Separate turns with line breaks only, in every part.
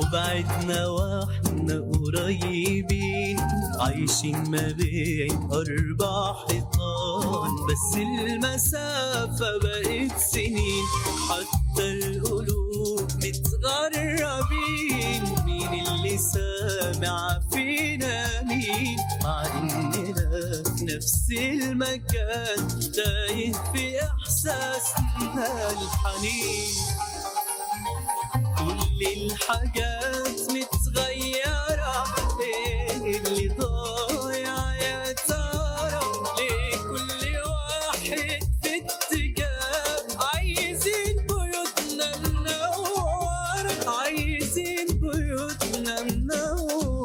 وبعدنا واحنا قريبين عايشين ما بين أربع حيطان بس المسافة بقت سنين حتى القلوب متغربين مين اللي سامع فينا مين مع إننا في نفس المكان تايه في إحساسنا الحنين كل الحاجات متغيرة ايه اللي ضايع يا ترى ليه كل واحد في اتجاه عايزين بيوتنا منورة عايزين بيوتنا منورة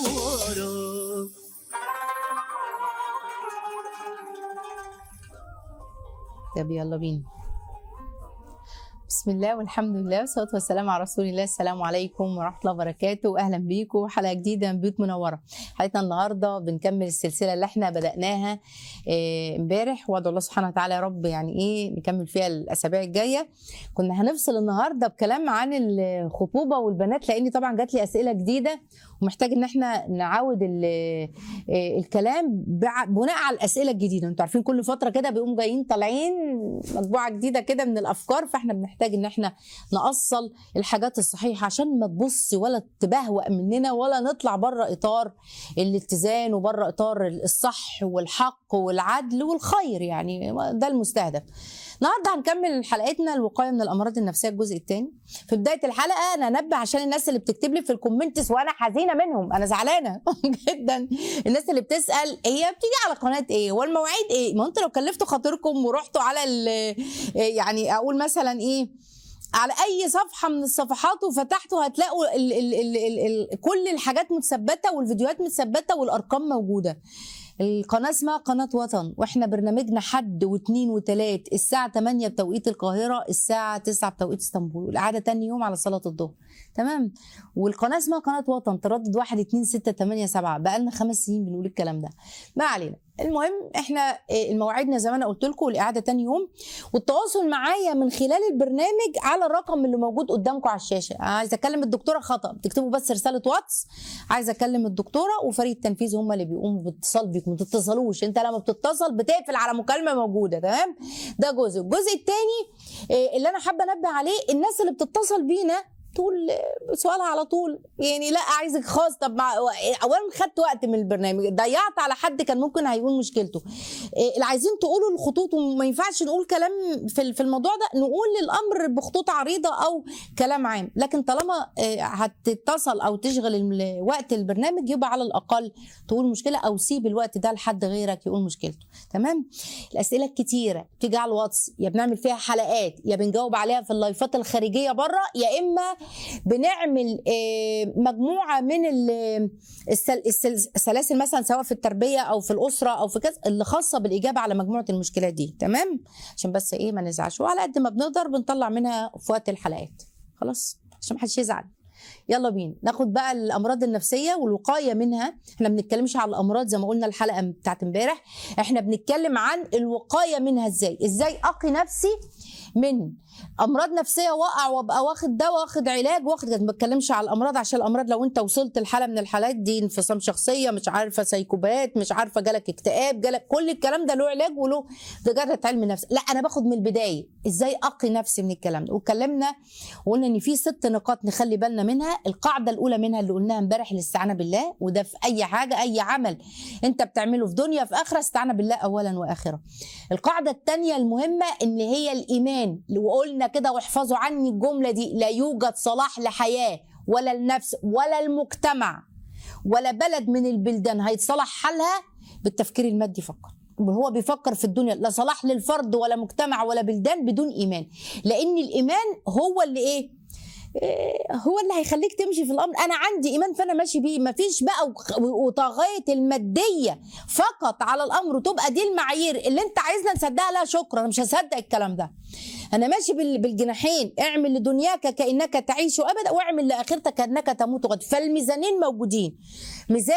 طب يلا بينا بسم الله والحمد لله والصلاة والسلام على رسول الله السلام عليكم ورحمة الله وبركاته أهلا بيكم حلقة جديدة من بيوت منورة حلقتنا النهاردة بنكمل السلسلة اللي احنا بدأناها آه، امبارح وادعو الله سبحانه وتعالى يا رب يعني ايه نكمل فيها الأسابيع الجاية كنا هنفصل النهاردة بكلام عن الخطوبة والبنات لأن طبعا جات لي أسئلة جديدة ومحتاج ان احنا نعاود ال- آه، الكلام بع- بناء على الاسئله الجديده انتوا عارفين كل فتره كده بيقوم جايين طالعين مجموعه جديده كده من الافكار فاحنا بنحتاج ان احنا نأصل الحاجات الصحيحه عشان ما تبص ولا تبهوأ مننا ولا نطلع بره اطار الاتزان وبره اطار الصح والحق والعدل والخير يعني ده المستهدف النهارده هنكمل حلقتنا الوقايه من الامراض النفسيه الجزء الثاني في بدايه الحلقه انا انبه عشان الناس اللي بتكتب لي في الكومنتس وانا حزينه منهم انا زعلانه جدا الناس اللي بتسال هي بتيجي على قناه ايه والمواعيد ايه ما انتوا لو كلفتوا خاطركم ورحتوا على ال- يعني اقول مثلا ايه على اي صفحه من الصفحات وفتحتوا هتلاقوا ال ال ال ال ال كل الحاجات متثبته والفيديوهات متثبته والارقام موجوده القناة اسمها قناة وطن واحنا برنامجنا حد واثنين وثلاث الساعة 8 بتوقيت القاهرة الساعة 9 بتوقيت اسطنبول والعادة تاني يوم على صلاة الظهر تمام والقناة اسمها قناة وطن تردد 1 2 6 8 7 بقالنا خمس سنين بنقول الكلام ده ما علينا المهم احنا اه، المواعيدنا زي ما انا قلت لكم الاعاده تاني يوم والتواصل معايا من خلال البرنامج على الرقم اللي موجود قدامكم على الشاشه عايزه اكلم الدكتوره خطا بتكتبوا بس رساله واتس عايزه اكلم الدكتوره وفريق التنفيذ هم اللي بيقوموا بالاتصال بيكم ما تتصلوش انت لما بتتصل بتقفل على مكالمه موجوده تمام ده جزء الجزء الثاني اللي انا حابه انبه عليه الناس اللي بتتصل بينا تقول آه، سؤالها على طول يعني لا عايزك خاص طب مع اولا خدت وقت من البرنامج ضيعت على حد كان ممكن هيقول مشكلته إيه، اللي عايزين تقولوا الخطوط وما ينفعش نقول كلام في ال- في الموضوع ده نقول الامر بخطوط عريضه او كلام عام لكن طالما إيه، هتتصل او تشغل الم- وقت البرنامج يبقى على الاقل تقول مشكله او سيب الوقت ده لحد غيرك يقول مشكلته تمام الاسئله الكتيره بتيجي على الواتس يا بنعمل فيها حلقات يا بنجاوب عليها في اللايفات الخارجيه بره يا اما بنعمل آه، مجموعه من ال- السل- السل- السلاسل مثلا سواء في التربيه او في الاسره او في كذا اللي خاصه بالاجابه على مجموعه المشكلات دي تمام عشان بس ايه ما نزعلش وعلى قد ما بنقدر بنطلع منها في وقت الحلقات خلاص عشان ما حدش يزعل يلا بينا ناخد بقى الامراض النفسيه والوقايه منها احنا ما بنتكلمش على الامراض زي ما قلنا الحلقه بتاعت امبارح احنا بنتكلم عن الوقايه منها ازاي ازاي اقي نفسي من امراض نفسيه واقع وابقى واخد دواء واخد علاج واخد ما بتكلمش على الامراض عشان الامراض لو انت وصلت لحاله من الحالات دي انفصام شخصيه مش عارفه سيكوبات مش عارفه جالك اكتئاب جالك كل الكلام ده له علاج وله دكاتره علم نفس لا انا باخد من البدايه ازاي اقي نفسي من الكلام ده واتكلمنا وقلنا ان في ست نقاط نخلي بالنا منها القاعده الاولى منها اللي قلناها امبارح الاستعانه بالله وده في اي حاجه اي عمل انت بتعمله في دنيا في اخره استعانه بالله اولا واخره القاعده الثانيه المهمه ان هي الايمان وقلنا كده واحفظوا عني الجمله دي لا يوجد صلاح لحياه ولا النفس ولا المجتمع ولا بلد من البلدان هيتصلح حالها بالتفكير المادي فقط هو بيفكر في الدنيا لا صلاح للفرد ولا مجتمع ولا بلدان بدون ايمان لان الايمان هو اللي ايه إيه، هو اللي هيخليك تمشي في الامر انا عندي ايمان فانا ماشي بيه مفيش بقى وخ- وطاغيه الماديه فقط على الامر وتبقى دي المعايير اللي انت عايزنا نصدقها لا شكرا انا مش هصدق الكلام ده انا ماشي بال- بالجناحين اعمل لدنياك كانك تعيش ابدا واعمل لاخرتك كانك تموت غد فالميزانين موجودين ميزان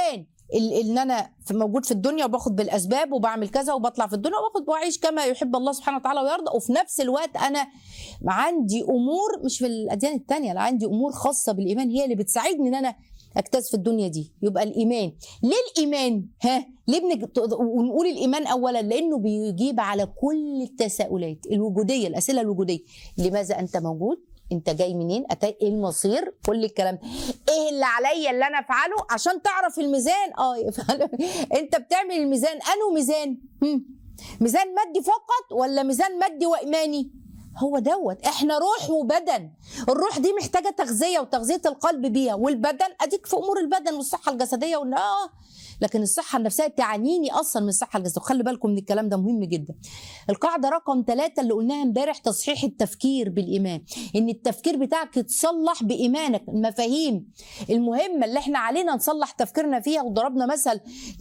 ال- ان انا في- موجود في الدنيا وباخد بالاسباب وبعمل كذا وبطلع في الدنيا وباخد واعيش كما يحب الله سبحانه وتعالى ويرضى وفي نفس الوقت انا عندي امور مش في الاديان التانية لا عندي امور خاصه بالايمان هي اللي بتساعدني ان انا اجتاز في الدنيا دي يبقى الايمان ليه الايمان ها ليه بنج... ونقول الايمان اولا لانه بيجيب على كل التساؤلات الوجوديه الاسئله الوجوديه لماذا انت موجود انت جاي منين أتى ايه المصير كل الكلام ده. ايه اللي عليا اللي انا افعله عشان تعرف الميزان اه يفعل. انت بتعمل الميزان انه ميزان هم. ميزان مادي فقط ولا ميزان مادي وايماني هو دوت احنا روح وبدن الروح دي محتاجه تغذيه وتغذيه القلب بيها والبدن اديك في امور البدن والصحه الجسديه وان اه لكن الصحه النفسيه تعنيني اصلا من الصحه الجسديه خلي بالكم من الكلام ده مهم جدا القاعده رقم ثلاثة اللي قلناها امبارح تصحيح التفكير بالايمان ان التفكير بتاعك يتصلح بايمانك المفاهيم المهمه اللي احنا علينا نصلح تفكيرنا فيها وضربنا مثل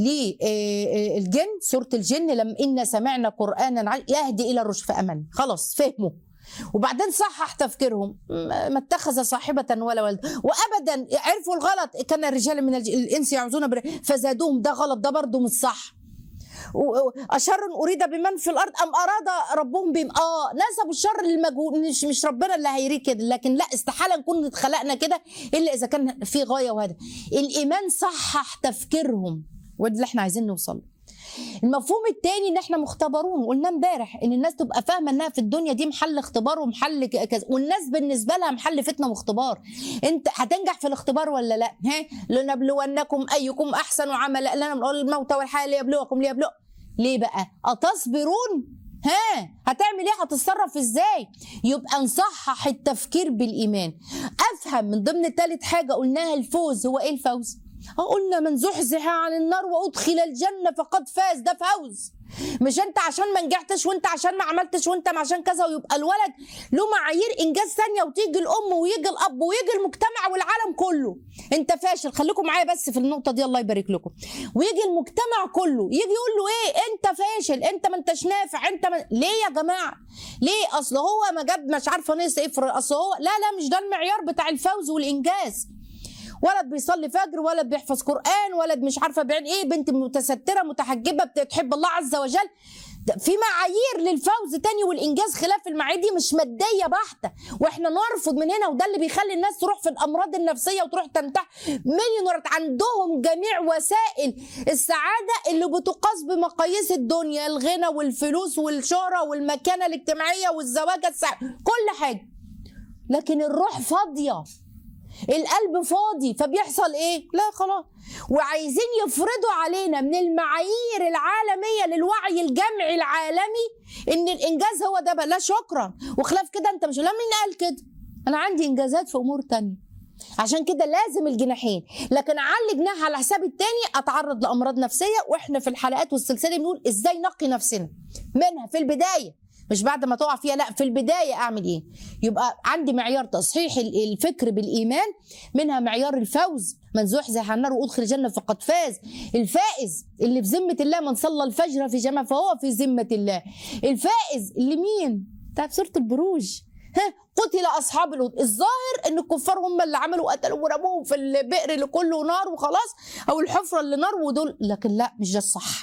للجن سوره الجن لما ان سمعنا قرانا عج- يهدي الى الرشد فامن خلاص فهموا وبعدين صحح تفكيرهم ما ما اتخذ صاحبة ولا ولد وأبدا عرفوا الغلط كان الرجال من الج- الإنس يعوزون بر- فزادوهم ده غلط ده برضه مش صح و- و- أشر أريد بمن في الأرض أم أراد ربهم بهم آه نسبوا الشر للمجهول مش مش ربنا اللي هيريه كده لكن لا استحالة نكون اتخلقنا كده إلا إذا كان في غاية وهدف الإيمان صحح تفكيرهم وده اللي احنا عايزين نوصل له. المفهوم التاني ان احنا مختبرون قلنا امبارح ان الناس تبقى فاهمه انها في الدنيا دي محل اختبار ومحل ك- كذا والناس بالنسبه لها محل فتنه واختبار انت هتنجح في الاختبار ولا لا ها لنبلونكم ايكم احسن عملا لنا من الموت والحياه ليبلوكم ليبلو ليه بقى اتصبرون ها هتعمل ايه هتتصرف ازاي يبقى نصحح التفكير بالايمان افهم من ضمن ثالث حاجه قلناها الفوز هو ايه الفوز اه قلنا من زحزح عن النار وادخل الجنه فقد فاز ده فوز مش انت عشان ما نجحتش وانت عشان ما عملتش وانت ما عشان كذا ويبقى الولد له معايير انجاز ثانيه وتيجي الام ويجي الاب ويجي المجتمع والعالم كله انت فاشل خليكم معايا بس في النقطه دي الله يبارك لكم ويجي المجتمع كله يجي يقول له ايه انت فاشل انت ما انتش نافع انت ما... ليه يا جماعه ليه اصل هو ما جاب مش عارفه ناقص ايه في- اصل هو لا لا مش ده المعيار بتاع الفوز والانجاز ولد بيصلي فجر ولد بيحفظ قرآن ولد مش عارفة بعين ايه بنت متسترة متحجبة بتحب الله عز وجل ده في معايير للفوز تاني والانجاز خلاف المعايير دي مش ماديه بحته واحنا نرفض من هنا وده اللي بيخلي الناس تروح في الامراض النفسيه وتروح تنتحر مليونيرات عندهم جميع وسائل السعاده اللي بتقاس بمقاييس الدنيا الغنى والفلوس والشهره والمكانه الاجتماعيه والزواج السع... كل حاجه لكن الروح فاضيه القلب فاضي فبيحصل ايه لا خلاص وعايزين يفرضوا علينا من المعايير العالميه للوعي الجمعي العالمي ان الانجاز هو ده بقى لا شكرا وخلاف كده انت مش لا مين قال كده انا عندي انجازات في امور تانية عشان كده لازم الجناحين لكن اعلي جناح على حساب التاني اتعرض لامراض نفسيه واحنا في الحلقات والسلسله بنقول ازاي نقي نفسنا منها في البدايه مش بعد ما تقع فيها لا في البدايه اعمل ايه يبقى عندي معيار تصحيح ال- الفكر بالايمان منها معيار الفوز من زحزح عن النار وادخل الجنه فقد فاز الفائز اللي في ذمه الله من صلى الفجر في جماعه فهو في ذمه الله الفائز اللي مين بتاع في سوره البروج ها قتل اصحاب الأخدود الظاهر ان الكفار هم اللي عملوا قتلوا ورموهم في البئر اللي كله نار وخلاص او الحفره اللي نار ودول لكن لا مش ده الصح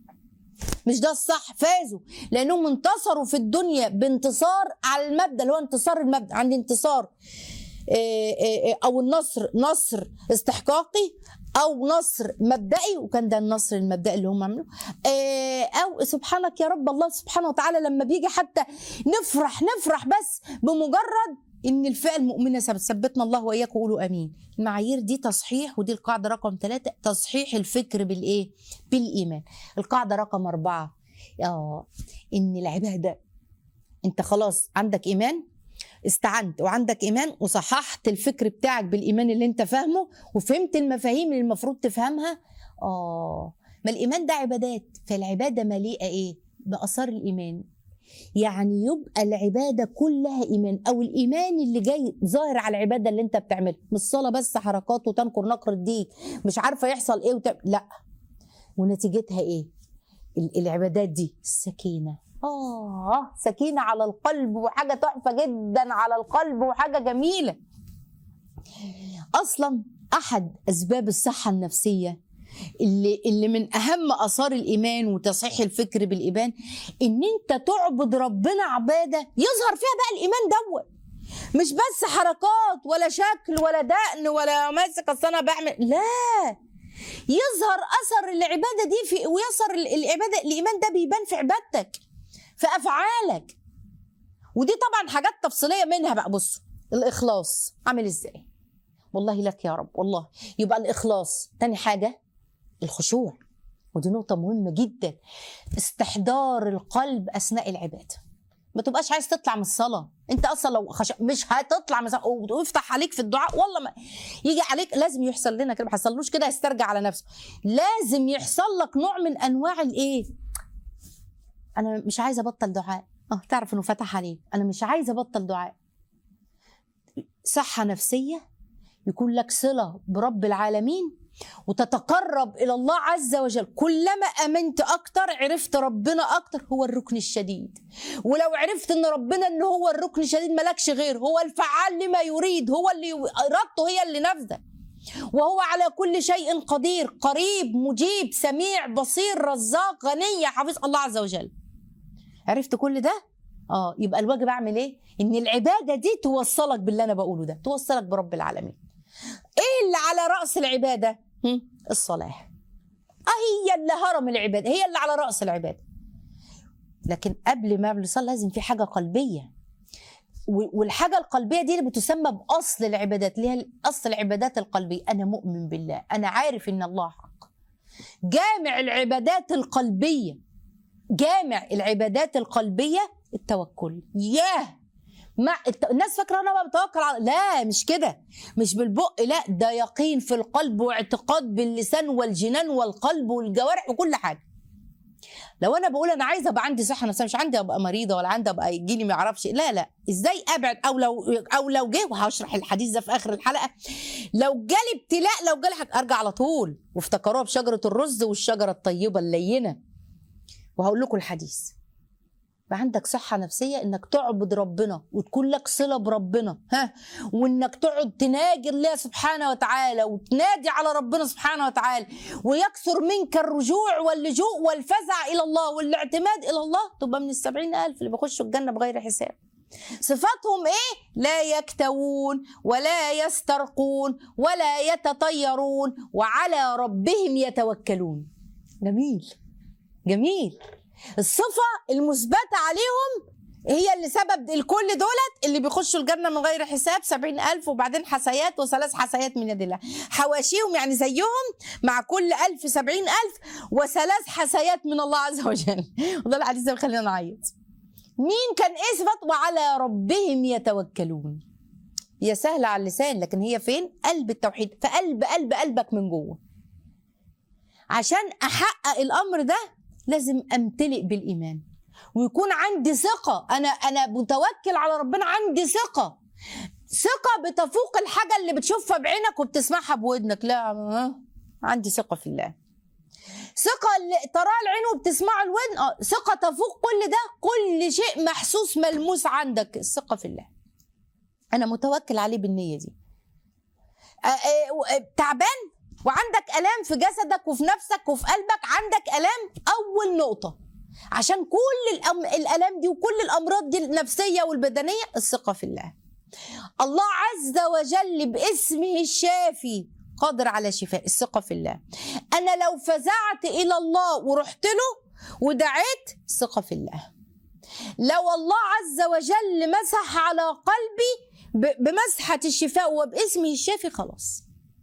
مش ده الصح فازوا لانهم انتصروا في الدنيا بانتصار على المبدا اللي هو انتصار المبدا عندي انتصار آه، آه، آه، او النصر نصر استحقاقي او نصر مبدئي وكان ده النصر المبدئي اللي هم عملوه آه، او سبحانك يا رب الله سبحانه وتعالى لما بيجي حتى نفرح نفرح بس بمجرد ان الفئه المؤمنه ثبت ثبتنا الله واياكم قولوا امين المعايير دي تصحيح ودي القاعده رقم ثلاثة تصحيح الفكر بالايه بالايمان القاعده رقم أربعة اه ان العباده انت خلاص عندك ايمان استعنت وعندك ايمان وصححت الفكر بتاعك بالايمان اللي انت فاهمه وفهمت المفاهيم اللي المفروض تفهمها اه ما الايمان ده عبادات فالعباده مليئه ايه باثار الايمان يعني يبقى العباده كلها ايمان او الايمان اللي جاي ظاهر على العباده اللي انت بتعملها مش صلاه بس حركات وتنكر نقر الديك مش عارفه يحصل ايه وتعمل. لا ونتيجتها ايه ال- العبادات دي السكينه اه سكينه على القلب وحاجه تحفه جدا على القلب وحاجه جميله اصلا احد اسباب الصحه النفسيه اللي اللي من اهم اثار الايمان وتصحيح الفكر بالايمان ان انت تعبد ربنا عباده يظهر فيها بقى الايمان دوت مش بس حركات ولا شكل ولا دقن ولا ماسك اصل انا بعمل لا يظهر اثر العباده دي في ويظهر ال- العباده الايمان ده بيبان في عبادتك في افعالك ودي طبعا حاجات تفصيليه منها بقى بصوا الاخلاص عامل ازاي والله لك يا رب والله يبقى الاخلاص تاني حاجه الخشوع ودي نقطه مهمه جدا استحضار القلب اثناء العباده ما تبقاش عايز تطلع من الصلاه انت اصلا لو خش... مش هتطلع من الصلاه ويفتح عليك في الدعاء والله ما يجي عليك لازم يحصل لنا كده ما حصلوش كده يسترجع على نفسه لازم يحصل لك نوع من انواع الايه انا مش عايزه ابطل دعاء اه تعرف انه فتح عليك انا مش عايزه ابطل دعاء صحه نفسيه يكون لك صله برب العالمين وتتقرب الى الله عز وجل كلما امنت اكتر عرفت ربنا اكتر هو الركن الشديد ولو عرفت ان ربنا ان هو الركن الشديد ملكش غير هو الفعال لما يريد هو اللي ارادته هي اللي نافذه وهو على كل شيء قدير قريب مجيب سميع بصير رزاق غني حفيظ الله عز وجل عرفت كل ده اه يبقى الواجب اعمل ايه ان العباده دي توصلك باللي انا بقوله ده توصلك برب العالمين ايه اللي على راس العباده هم؟ الصلاه اه هي اللي هرم العباده هي اللي على راس العباده لكن قبل ما نصلي لازم في حاجه قلبيه و- والحاجه القلبيه دي اللي بتسمى باصل العبادات اللي هي اصل العبادات القلبيه انا مؤمن بالله انا عارف ان الله حق جامع العبادات القلبيه جامع العبادات القلبيه التوكل ياه مع الت... الناس فاكره انا بتوكل على لا مش كده مش بالبق لا ده يقين في القلب واعتقاد باللسان والجنان والقلب والجوارح وكل حاجه لو انا بقول انا عايزه ابقى عندي صحه نفسيه مش عندي ابقى مريضه ولا عندي ابقى يجي لي ما اعرفش لا لا ازاي ابعد او لو او لو جه وهشرح الحديث ده في اخر الحلقه لو جالي ابتلاء لو جالي حاجة ارجع على طول وافتكروها بشجره الرز والشجره الطيبه اللينه وهقول لكم الحديث يبقى عندك صحة نفسية انك تعبد ربنا وتكون لك صلة بربنا ها وانك تقعد تناجي الله سبحانه وتعالى وتنادي على ربنا سبحانه وتعالى ويكثر منك الرجوع واللجوء والفزع الى الله والاعتماد الى الله تبقى من السبعين الف اللي بيخشوا الجنة بغير حساب صفاتهم ايه لا يكتوون ولا يسترقون ولا يتطيرون وعلى ربهم يتوكلون جميل جميل الصفة المثبتة عليهم هي اللي سبب الكل دولت اللي بيخشوا الجنة من غير حساب سبعين ألف وبعدين حسيات وثلاث حسيات من يد الله حواشيهم يعني زيهم مع كل ألف سبعين ألف وثلاث حسيات من الله عز وجل وده الحديث ده بيخلينا نعيط مين كان ايه صفات وعلى ربهم يتوكلون هي سهلة على اللسان لكن هي فين قلب التوحيد في قلب قلب قلبك من جوه عشان احقق الامر ده لازم امتلئ بالايمان ويكون عندي ثقه انا انا متوكل على ربنا عندي ثقه ثقه بتفوق الحاجه اللي بتشوفها بعينك وبتسمعها بودنك لا آه، عندي ثقه في الله ثقة اللي تراها العين وبتسمعها الودن اه ثقة تفوق كل ده كل شيء محسوس ملموس عندك الثقة في الله أنا متوكل عليه بالنية دي آه، آه، و- آه، تعبان وعندك الام في جسدك وفي نفسك وفي قلبك عندك الام اول نقطه عشان كل الأم... الالام دي وكل الامراض دي النفسيه والبدنيه الثقه في الله الله عز وجل باسمه الشافي قادر على شفاء الثقه في الله انا لو فزعت الى الله ورحت له ودعيت ثقه في الله لو الله عز وجل مسح على قلبي ب- بمسحه الشفاء وباسمه الشافي خلاص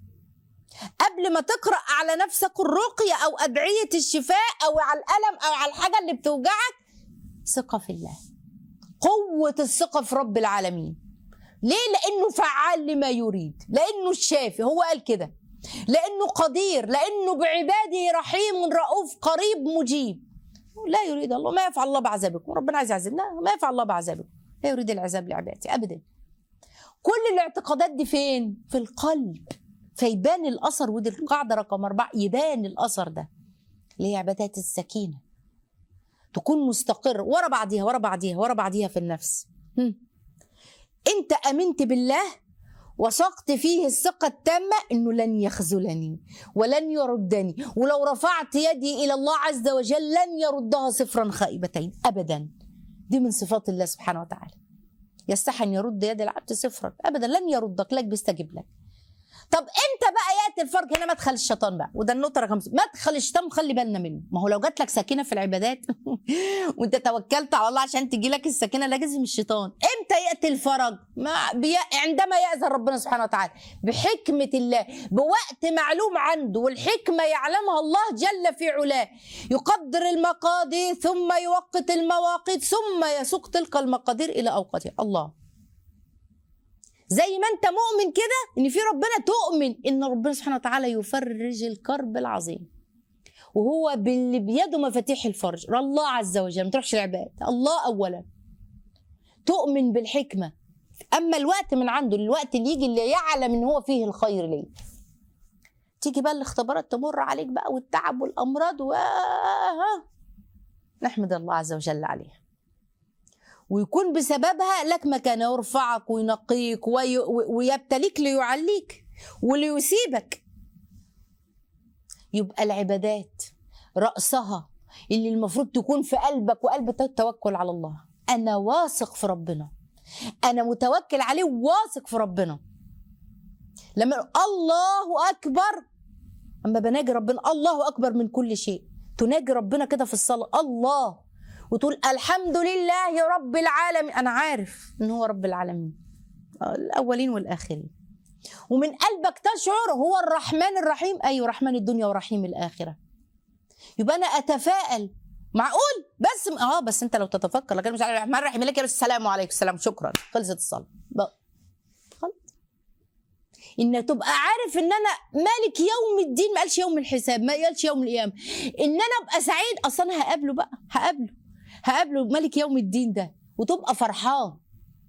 قبل ما تقرا على نفسك الرقيه او ادعيه الشفاء او على الالم او على الحاجه اللي بتوجعك ثقه في الله قوه الثقه في رب العالمين ليه لانه فعال لما يريد لانه الشافي هو قال كده لانه قدير لانه بعباده رحيم رؤوف قريب مجيب لا يريد الله ما يفعل الله بعذابكم ربنا عايز يعذبنا ما يفعل الله بعذابكم لا يريد العذاب لعبادي ابدا كل الاعتقادات دي فين في القلب فيبان الاثر ودي القاعده رقم اربعه يبان الاثر ده اللي هي عبادات السكينه تكون مستقر ورا بعضيها ورا بعضيها ورا بعضيها في النفس هم. انت امنت بالله وثقت فيه الثقة التامة انه لن يخذلني ولن يردني ولو رفعت يدي الى الله عز وجل لن يردها صفرا خائبتين ابدا دي من صفات الله سبحانه وتعالى يستحي ان يرد يد العبد صفرا ابدا لن يردك لك بيستجيب لك طب امتى بقى ياتي الفرج هنا مدخل الشيطان بقى وده النقطه رقم ستة. مدخل الشيطان خلي بالنا منه ما هو لو جات لك سكينه في العبادات وانت توكلت على الله عشان تجي لك السكينه لازم الشيطان امتى ياتي الفرج ما بي... عندما ياذن ربنا سبحانه وتعالى بحكمه الله بوقت معلوم عنده والحكمه يعلمها الله جل في علاه يقدر المقادير ثم يوقت المواقيت ثم يسوق تلك المقادير الى اوقاتها الله زي ما انت مؤمن كده ان في ربنا تؤمن ان ربنا سبحانه وتعالى يفرج الكرب العظيم وهو باللي بيده مفاتيح الفرج الله عز وجل ما تروحش العباد الله اولا تؤمن بالحكمه اما الوقت من عنده الوقت اللي يجي اللي يعلم ان هو فيه الخير ليه تيجي بقى الاختبارات تمر عليك بقى والتعب والامراض و نحمد الله عز وجل عليها ويكون بسببها لك مكان يرفعك وينقيك وي... ويبتليك ليعليك وليسيبك يبقى العبادات رأسها اللي المفروض تكون في قلبك وقلب التوكل على الله أنا واثق في ربنا أنا متوكل عليه واثق في ربنا لما الله أكبر أما بناجي ربنا الله أكبر من كل شيء تناجي ربنا كده في الصلاة الله وتقول الحمد لله رب العالمين انا عارف ان هو رب العالمين الاولين والاخرين ومن قلبك تشعر هو الرحمن الرحيم ايوه رحمن الدنيا ورحيم الاخره يبقى انا اتفائل معقول بس اه بس انت لو تتفكر لكن مش الرحمن الرحيم لك السلام عليكم السلام شكرا خلصت الصلاه خلص ان تبقى عارف ان انا مالك يوم الدين ما قالش يوم الحساب ما قالش يوم القيامه ان انا ابقى سعيد اصلا هقابله بقى هقابله هقابله ملك يوم الدين ده وتبقى فرحان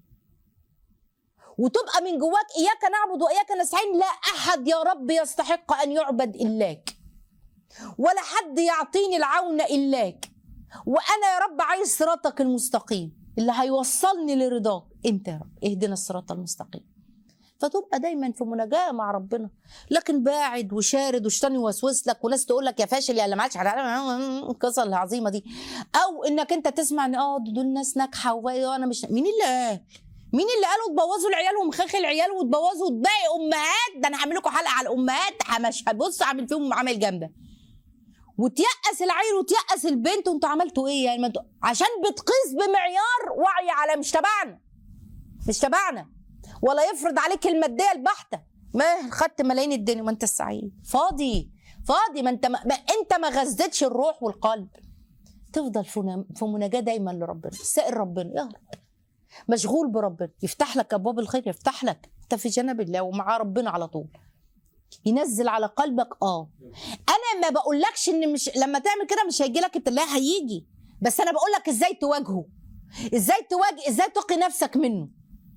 وتبقى من جواك اياك نعبد واياك نستعين لا احد يا رب يستحق ان يعبد الاك ولا حد يعطيني العون الاك وانا يا رب عايز صراطك المستقيم اللي هيوصلني لرضاك انت يا رب اهدنا الصراط المستقيم فتبقى دايما في مناجاه مع ربنا لكن باعد وشارد وشيطان يوسوس لك وناس تقول لك يا فاشل يا اللي معكش القصه العظيمه دي او انك انت تسمع ان اه دول ناس ناجحه وانا مش مين اللي قال؟ مين اللي قالوا تبوظوا العيال ومخاخي العيال وتبوظوا باقي امهات ده انا هعمل لكم حلقه على الامهات مش هبص اعمل فيهم عمل جامده وتيأس العيل وتيأس البنت وانتوا عملتوا ايه يعني انتوا عشان بتقيس بمعيار وعي على مش تبعنا مش تبعنا ولا يفرض عليك الماديه البحته ما خدت ملايين الدنيا ما انت السعيد فاضي فاضي ما انت ما, ما انت ما غذيتش الروح والقلب تفضل في مناجاه دايما لربنا سائر ربنا يا رب مشغول بربنا يفتح لك ابواب الخير يفتح لك انت في جنب الله ومعاه ربنا على طول ينزل على قلبك اه انا ما بقولكش ان مش لما تعمل كده مش هيجي لك ابتلاء هيجي بس انا بقول لك ازاي تواجهه ازاي تواجه ازاي تقي نفسك منه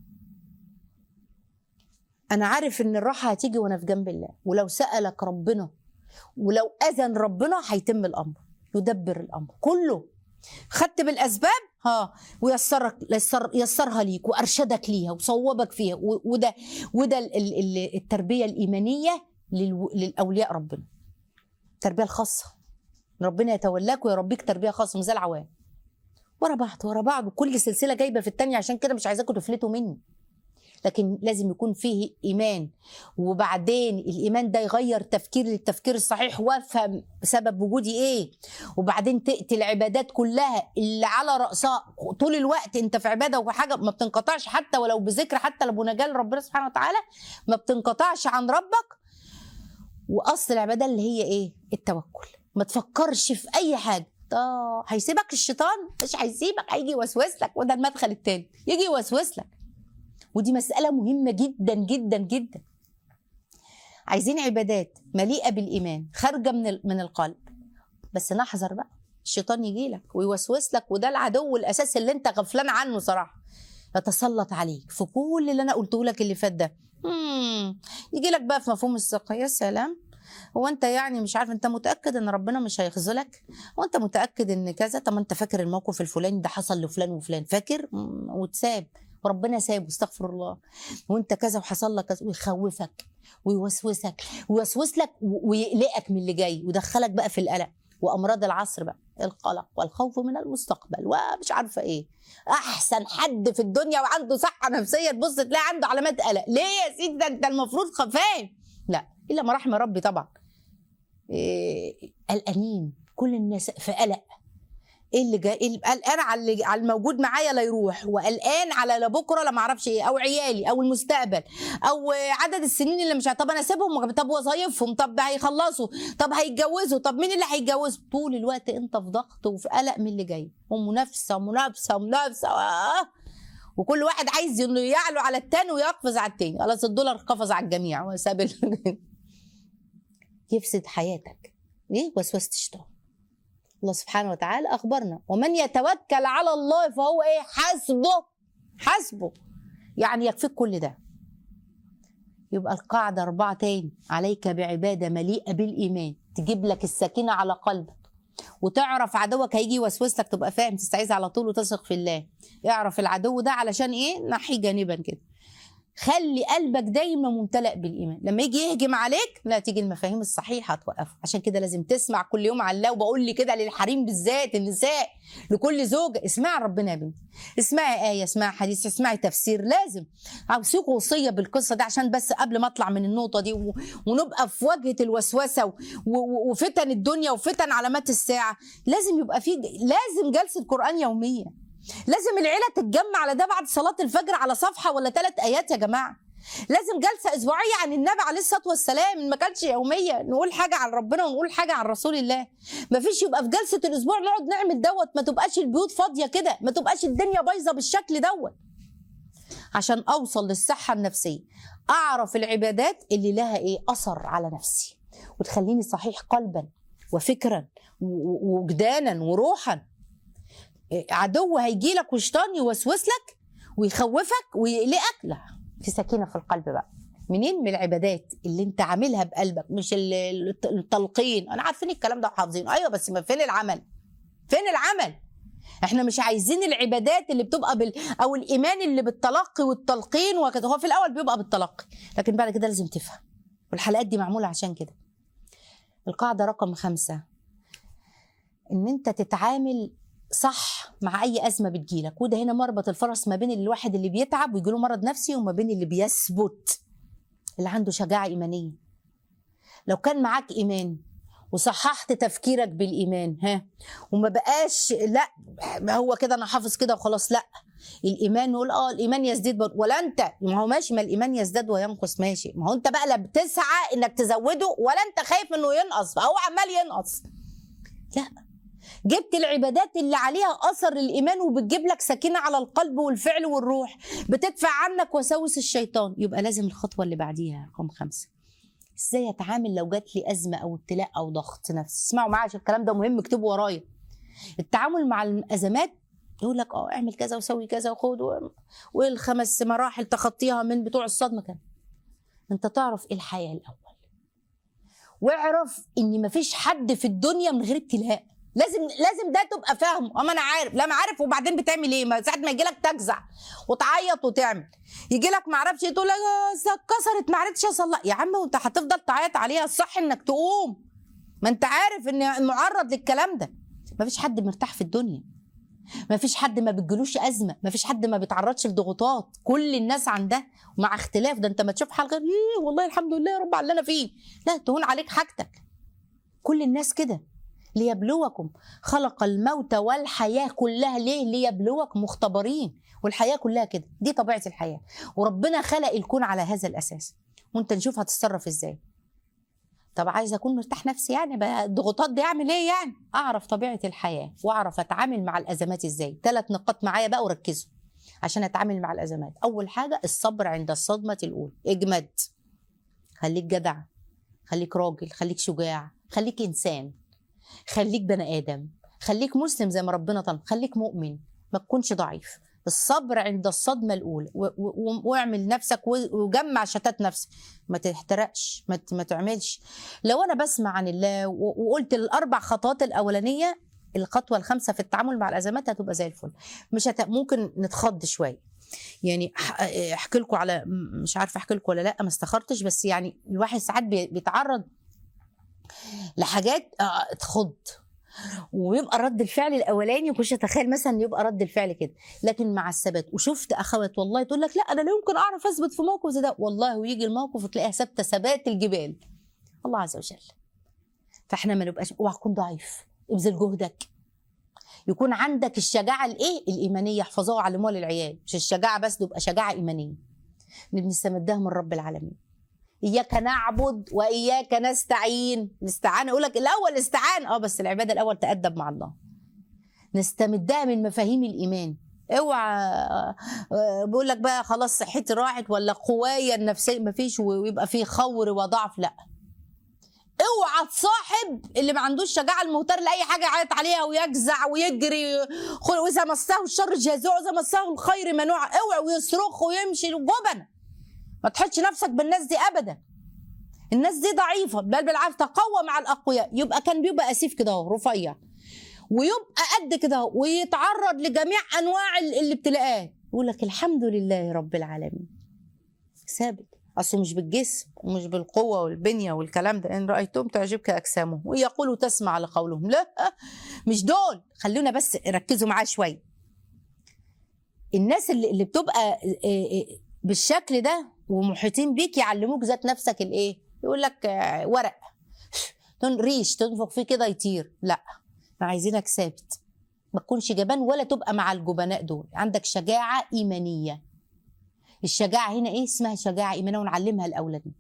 انا عارف ان الراحه هتيجي وانا في جنب الله ولو سالك ربنا ولو اذن ربنا هيتم الامر يدبر الامر كله خدت بالاسباب ها ويسرك يسر يسرها ليك وارشدك ليها وصوبك فيها وده وده التربيه الايمانيه للاولياء ربنا التربيه الخاصه ربنا يتولاك ويربيك تربيه خاصه مش زي العوام ورا بعض ورا بعض وكل سلسله جايبه في الثانيه عشان كده مش عايزاكم تفلتوا مني لكن لازم يكون فيه ايمان وبعدين الايمان ده يغير تفكير للتفكير الصحيح وافهم سبب وجودي ايه وبعدين تاتي العبادات كلها اللي على راسها طول الوقت انت في عباده وحاجه ما بتنقطعش حتى ولو بذكر حتى لو بنجاه ربنا سبحانه وتعالى ما بتنقطعش عن ربك واصل العباده اللي هي ايه التوكل ما تفكرش في اي حاجه اه هيسيبك الشيطان مش هيسيبك هيجي يوسوس لك وده المدخل التاني يجي يوسوس لك ودي مسألة مهمة جدا جدا جدا عايزين عبادات مليئة بالإيمان خارجة من من القلب بس نحذر بقى الشيطان يجي لك ويوسوس لك وده العدو الأساسي اللي أنت غفلان عنه صراحة يتسلط عليك في كل اللي أنا قلته لك اللي فات ده يجي لك بقى في مفهوم الثقة يا سلام هو انت يعني مش عارف انت متاكد ان ربنا مش هيخذلك هو انت متاكد ان كذا طب انت فاكر الموقف الفلاني ده حصل لفلان وفلان فاكر وتساب وربنا سابه استغفر الله وانت كذا وحصل لك كذا ويخوفك ويوسوسك ويوسوس لك و- ويقلقك من اللي جاي ويدخلك بقى في القلق وامراض العصر بقى القلق والخوف من المستقبل ومش عارفه ايه احسن حد في الدنيا وعنده صحه نفسيه تبص تلاقي عنده علامات قلق ليه يا سيدي ده انت المفروض خفاف لا الا ما رحم ربي طبعا إيه قلقانين كل الناس في قلق ايه اللي جاي إيه قلقان على اللي على الموجود معايا لا يروح وقلقان على لا بكره لا ما اعرفش ايه او عيالي او المستقبل او عدد السنين اللي مش ع- طب انا اسيبهم طب وظايفهم طب هيخلصوا طب هيتجوزوا طب مين اللي هيتجوز طول الوقت انت في ضغط وفي قلق من اللي جاي ومنافسه ومنافسه ومنافسه آه. وكل واحد عايز انه يعلو على التاني ويقفز على التاني خلاص الدولار قفز على الجميع وساب ال- يفسد حياتك ليه وسوسه الشيطان الله سبحانه وتعالى اخبرنا ومن يتوكل على الله فهو ايه حسبه حسبه يعني يكفيك كل ده يبقى القاعدة أربعة تاني عليك بعبادة مليئة بالإيمان تجيب لك السكينة على قلبك وتعرف عدوك هيجي يوسوس لك تبقى فاهم تستعيذ على طول وتثق في الله اعرف العدو ده علشان ايه نحيه جانبا كده خلي قلبك دايما ممتلئ بالايمان لما يجي يهجم عليك لا تيجي المفاهيم الصحيحه توقفه عشان كده لازم تسمع كل يوم على الله وبقول لي كده للحريم بالذات النساء لكل زوجه اسمعي ربنا يا بنتي اسمعي ايه اسمعي حديث اسمعي تفسير لازم اوصيك وصيه بالقصه دي عشان بس قبل ما اطلع من النقطه دي و- ونبقى في وجهه الوسوسه و- و- وفتن الدنيا وفتن علامات الساعه لازم يبقى في لازم جلسه قران يوميه لازم العيله تتجمع على ده بعد صلاه الفجر على صفحه ولا ثلاث ايات يا جماعه لازم جلسه اسبوعيه عن النبي عليه الصلاه والسلام ما كانش يوميه نقول حاجه عن ربنا ونقول حاجه عن رسول الله ما فيش يبقى في جلسه الاسبوع نقعد نعمل دوت ما تبقاش البيوت فاضيه كده ما تبقاش الدنيا بايظه بالشكل دوت عشان اوصل للصحه النفسيه اعرف العبادات اللي لها ايه اثر على نفسي وتخليني صحيح قلبا وفكرا و- و- ووجدانا وروحا عدو هيجي لك وشيطان يوسوس لك ويخوفك ويقلقك لا في سكينه في القلب بقى منين من العبادات اللي انت عاملها بقلبك مش ال- الت- التلقين انا عارفين الكلام ده وحافظينه ايوه بس ما فين العمل فين العمل احنا مش عايزين العبادات اللي بتبقى بال او الايمان اللي بالتلقي والتلقين وكده هو في الاول بيبقى بالتلقي لكن بعد كده لازم تفهم والحلقات دي معموله عشان كده القاعده رقم خمسة ان انت تتعامل صح مع اي ازمه بتجيلك وده هنا مربط الفرس ما بين الواحد اللي بيتعب ويجيله مرض نفسي وما بين اللي بيثبت اللي عنده شجاعه ايمانيه لو كان معاك ايمان وصححت تفكيرك بالايمان ها وما بقاش لا ما هو كده انا حافظ كده وخلاص لا الايمان نقول اه الايمان يزداد بر... ولا انت ما هو ماشي ما الايمان يزداد وينقص ماشي ما هو انت بقى لا بتسعى انك تزوده ولا انت خايف انه ينقص فهو عمال ينقص لا جبت العبادات اللي عليها اثر الايمان وبتجيب لك سكينه على القلب والفعل والروح بتدفع عنك وساوس الشيطان يبقى لازم الخطوه اللي بعديها رقم خمسه ازاي اتعامل لو جات لي ازمه او ابتلاء او ضغط نفسي اسمعوا معايا عشان الكلام ده مهم اكتبوا ورايا التعامل مع الازمات يقول لك اه اعمل كذا وسوي كذا وخد و- والخمس مراحل تخطيها من بتوع الصدمه كده انت تعرف ايه الحياه الاول واعرف ان مفيش حد في الدنيا من غير ابتلاء لازم لازم ده تبقى فاهمه اما انا عارف لا ما عارف وبعدين بتعمل ايه ما ساعه ما يجي لك تجزع وتعيط وتعمل يجي لك ما اعرفش إيه، تقول لك آه، اتكسرت ما عرفتش اصلح يا عم وانت هتفضل تعيط عليها الصح انك تقوم ما انت عارف ان معرض للكلام ده ما فيش حد مرتاح في الدنيا ما فيش حد ما بتجيلوش ازمه ما فيش حد ما بيتعرضش لضغوطات كل الناس عندها مع اختلاف ده انت ما تشوف حال غير ايه والله الحمد لله يا رب على اللي انا فيه لا تهون عليك حاجتك كل الناس كده ليبلوكم خلق الموت والحياة كلها ليه ليبلوكم مختبرين والحياة كلها كده دي طبيعة الحياة وربنا خلق الكون على هذا الأساس وانت نشوف هتتصرف ازاي طب عايزه اكون مرتاح نفسي يعني بقى الضغوطات دي اعمل ايه يعني اعرف طبيعه الحياه واعرف اتعامل مع الازمات ازاي ثلاث نقاط معايا بقى وركزوا عشان اتعامل مع الازمات اول حاجه الصبر عند الصدمه الاولى اجمد خليك جدع خليك راجل خليك شجاع خليك انسان خليك بني ادم خليك مسلم زي ما ربنا طلب خليك مؤمن ما تكونش ضعيف الصبر عند الصدمه الاولى و- و- واعمل نفسك و- وجمع شتات نفسك ما تحترقش ما ت- ما تعملش لو انا بسمع عن الله و- وقلت الاربع خطوات الاولانيه الخطوه الخامسه في التعامل مع الازمات هتبقى زي الفل مش هت... ممكن نتخض شويه يعني ح- احكي لكم على م- مش عارفه احكي لكم ولا لا ما استخرتش بس يعني الواحد ساعات بي- بيتعرض لحاجات آه، تخض ويبقى رد الفعل الاولاني كنتش اتخيل مثلا إن يبقى رد الفعل كده لكن مع الثبات وشفت اخوات والله تقول لك لا انا لا يمكن اعرف اثبت في موقف زي ده والله ويجي الموقف وتلاقيها ثابته ثبات الجبال الله عز وجل فاحنا ما نبقاش اوعى تكون ضعيف ابذل جهدك يكون عندك الشجاعه الايه الايمانيه احفظوها وعلموها للعيال مش الشجاعه بس تبقى شجاعه ايمانيه اللي بنستمدها من رب العالمين اياك نعبد واياك نستعين الاستعانه يقول لك الاول استعان اه بس العباده الاول تادب مع الله نستمدها من مفاهيم الايمان اوعى آه، بيقول لك بقى خلاص صحتي راحت ولا قوايا النفسيه مفيش ويبقى فيه خور وضعف لا اوعى تصاحب اللي ما عندوش شجاعه المهتر لاي حاجه يعيط عليها ويجزع ويجري خل- واذا مسه الشر جازوع واذا مسه الخير منوع اوعى ويصرخ ويمشي جبن ما تحطش نفسك بالناس دي ابدا الناس دي ضعيفه بل بالعكس تقوى مع الاقوياء يبقى كان بيبقى اسيف كده اهو رفيع ويبقى قد كده اهو ويتعرض لجميع انواع ال- الابتلاءات يقول لك الحمد لله رب العالمين ثابت اصله مش بالجسم ومش بالقوه والبنيه والكلام ده ان رايتم تعجبك اجسامهم ويقولوا تسمع لقولهم لا مش دول خلونا بس ركزوا معاه شويه الناس اللي, اللي بتبقى آه، آه، بالشكل ده ومحيطين بيك يعلموك ذات نفسك الايه يقول لك آه، ورق تن- ريش تنفخ فيه كده يطير لا احنا عايزينك ثابت ما تكونش جبان ولا تبقى مع الجبناء دول عندك شجاعه ايمانيه الشجاعه هنا ايه اسمها شجاعه ايمانيه ونعلمها لاولادنا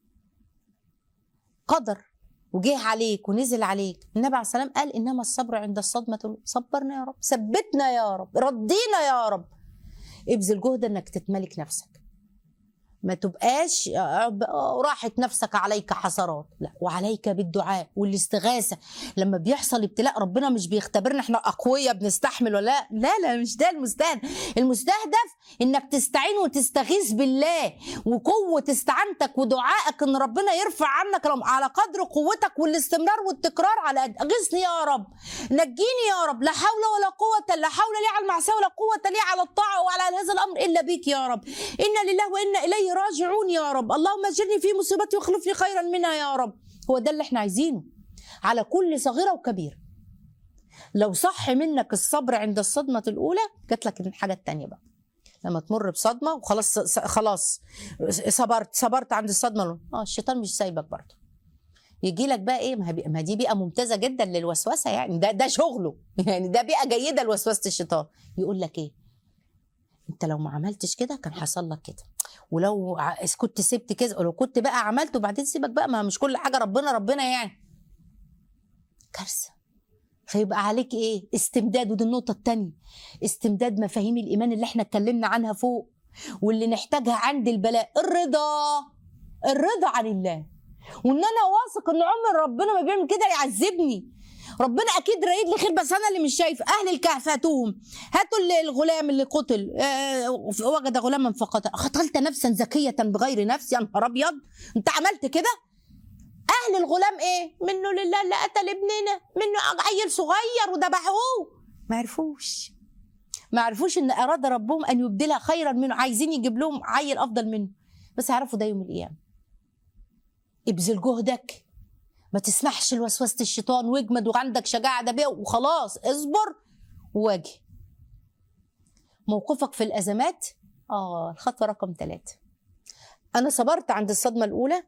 قدر وجه عليك ونزل عليك النبي عليه السلام قال انما الصبر عند الصدمه الأولى. صبرنا يا رب ثبتنا يا رب ردينا يا رب ابذل جهد انك تتملك نفسك ما تبقاش آه، آه، راحت نفسك عليك حسرات لا وعليك بالدعاء والاستغاثه لما بيحصل ابتلاء ربنا مش بيختبرنا احنا اقوياء بنستحمل ولا لا لا لا مش ده المستهدف المستهدف انك تستعين وتستغيث بالله وقوه استعانتك ودعائك ان ربنا يرفع عنك رم- على قدر قوتك والاستمرار والتكرار على قد اغثني يا رب نجيني يا رب لا حول ولا قوه لا حول لي على المعصيه ولا قوه لي على الطاعه وعلى هذا الامر الا بك يا رب انا لله وانا اليه راجعون يا رب اللهم اجرني في مصيبتي واخلف لي خيرا منها يا رب هو ده اللي احنا عايزينه على كل صغيره وكبيره لو صح منك الصبر عند الصدمه الاولى جات لك الحاجه الثانيه بقى لما تمر بصدمه وخلاص س- خلاص صبرت صبرت عند الصدمه الأولى. اه الشيطان مش سايبك برضه يجي لك بقى ايه ما هي بي- ما دي بيئه ممتازه جدا للوسوسه يعني ده ده شغله يعني ده بيئه جيده لوسوسه الشيطان يقول لك ايه انت لو ما عملتش كده كان حصل لك كده ولو ع- كنت سبت كده ولو كنت بقى عملت وبعدين سيبك بقى ما مش كل حاجه ربنا ربنا يعني كارثه فيبقى عليك ايه استمداد ودي النقطه الثانيه استمداد مفاهيم الايمان اللي احنا اتكلمنا عنها فوق واللي نحتاجها عند البلاء الرضا الرضا عن الله وان انا واثق ان عمر ربنا ما بيعمل كده يعذبني ربنا اكيد رايد لي خير بس انا اللي مش شايف اهل الكهف هاتوهم هاتوا ال- الغلام اللي قتل آه، وجد غلاما فقتل قتلت نفسا زكيه بغير نفس يا نهار ابيض انت عملت كده اهل الغلام ايه منه لله اللي قتل ابننا منه عيل صغير وذبحوه ما عرفوش ما عرفوش ان اراد ربهم ان يبدلها خيرا منه عايزين يجيب لهم عيل افضل منه بس يعرفوا ده يوم القيامه ابذل جهدك ما تسمحش لوسوسه الشيطان واجمد وعندك شجاعه ده بيه وخلاص اصبر وواجه موقفك في الازمات اه الخطوه رقم ثلاثة انا صبرت عند الصدمه الاولى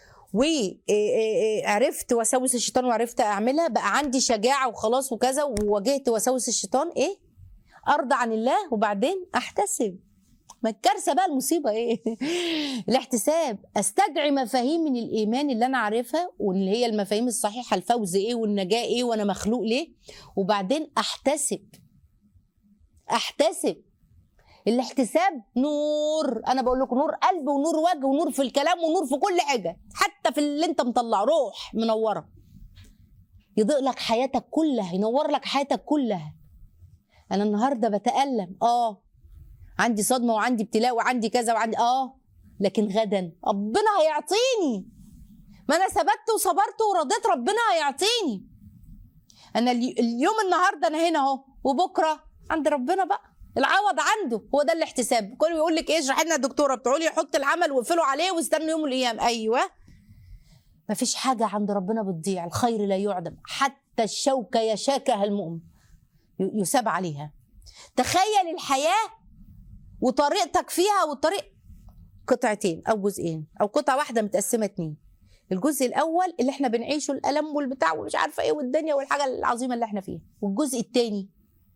وعرفت وساوس الشيطان وعرفت اعملها بقى عندي شجاعه وخلاص وكذا وواجهت وساوس الشيطان ايه ارضى عن الله وبعدين احتسب ما الكارثه بقى المصيبه ايه الاحتساب استدعي مفاهيم من الايمان اللي انا عارفها واللي هي المفاهيم الصحيحه الفوز ايه والنجاه ايه وانا مخلوق ليه وبعدين احتسب احتسب الاحتساب نور انا بقول لكم نور قلب ونور وجه ونور في الكلام ونور في كل حاجه حتى في اللي انت مطلع روح منوره يضيء لك حياتك كلها ينور لك حياتك كلها انا النهارده بتالم اه عندي صدمه وعندي ابتلاء وعندي كذا وعندي اه لكن غدا ربنا هيعطيني ما انا ثبت وصبرت ورضيت ربنا هيعطيني انا الي- اليوم النهارده انا هنا اهو وبكره عند ربنا بقى العوض عنده هو ده الاحتساب كل يقول لك ايه اشرح لنا الدكتوره بتقولي يحط العمل واقفلوا عليه واستنوا يوم القيامه ايوه مفيش حاجه عند ربنا بتضيع الخير لا يعدم حتى الشوكه يشاكها المؤمن ي- يساب عليها تخيل الحياه وطريقتك فيها والطريق قطعتين او جزئين او قطعه واحده متقسمه اتنين الجزء الاول اللي احنا بنعيشه الالم والبتاع ومش عارفه ايه والدنيا والحاجه العظيمه اللي احنا فيها والجزء التاني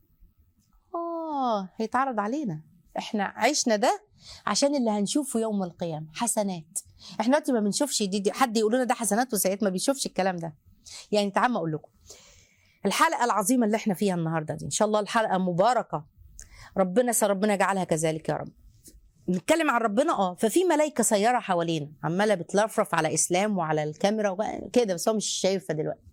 اه هيتعرض علينا احنا عشنا ده عشان اللي هنشوفه يوم القيامه حسنات احنا دلوقتي ما بنشوفش دي, دي حد يقول لنا ده حسنات وسيئات ما بيشوفش الكلام ده يعني تعال ما اقول لكم الحلقه العظيمه اللي احنا فيها النهارده دي ان شاء الله الحلقه مباركه ربنا س- ربنا يجعلها كذلك يا رب نتكلم عن ربنا اه ففي ملائكه سياره حوالينا عماله بتلفرف على اسلام وعلى الكاميرا وبقى كده بس هو مش شايفها دلوقتي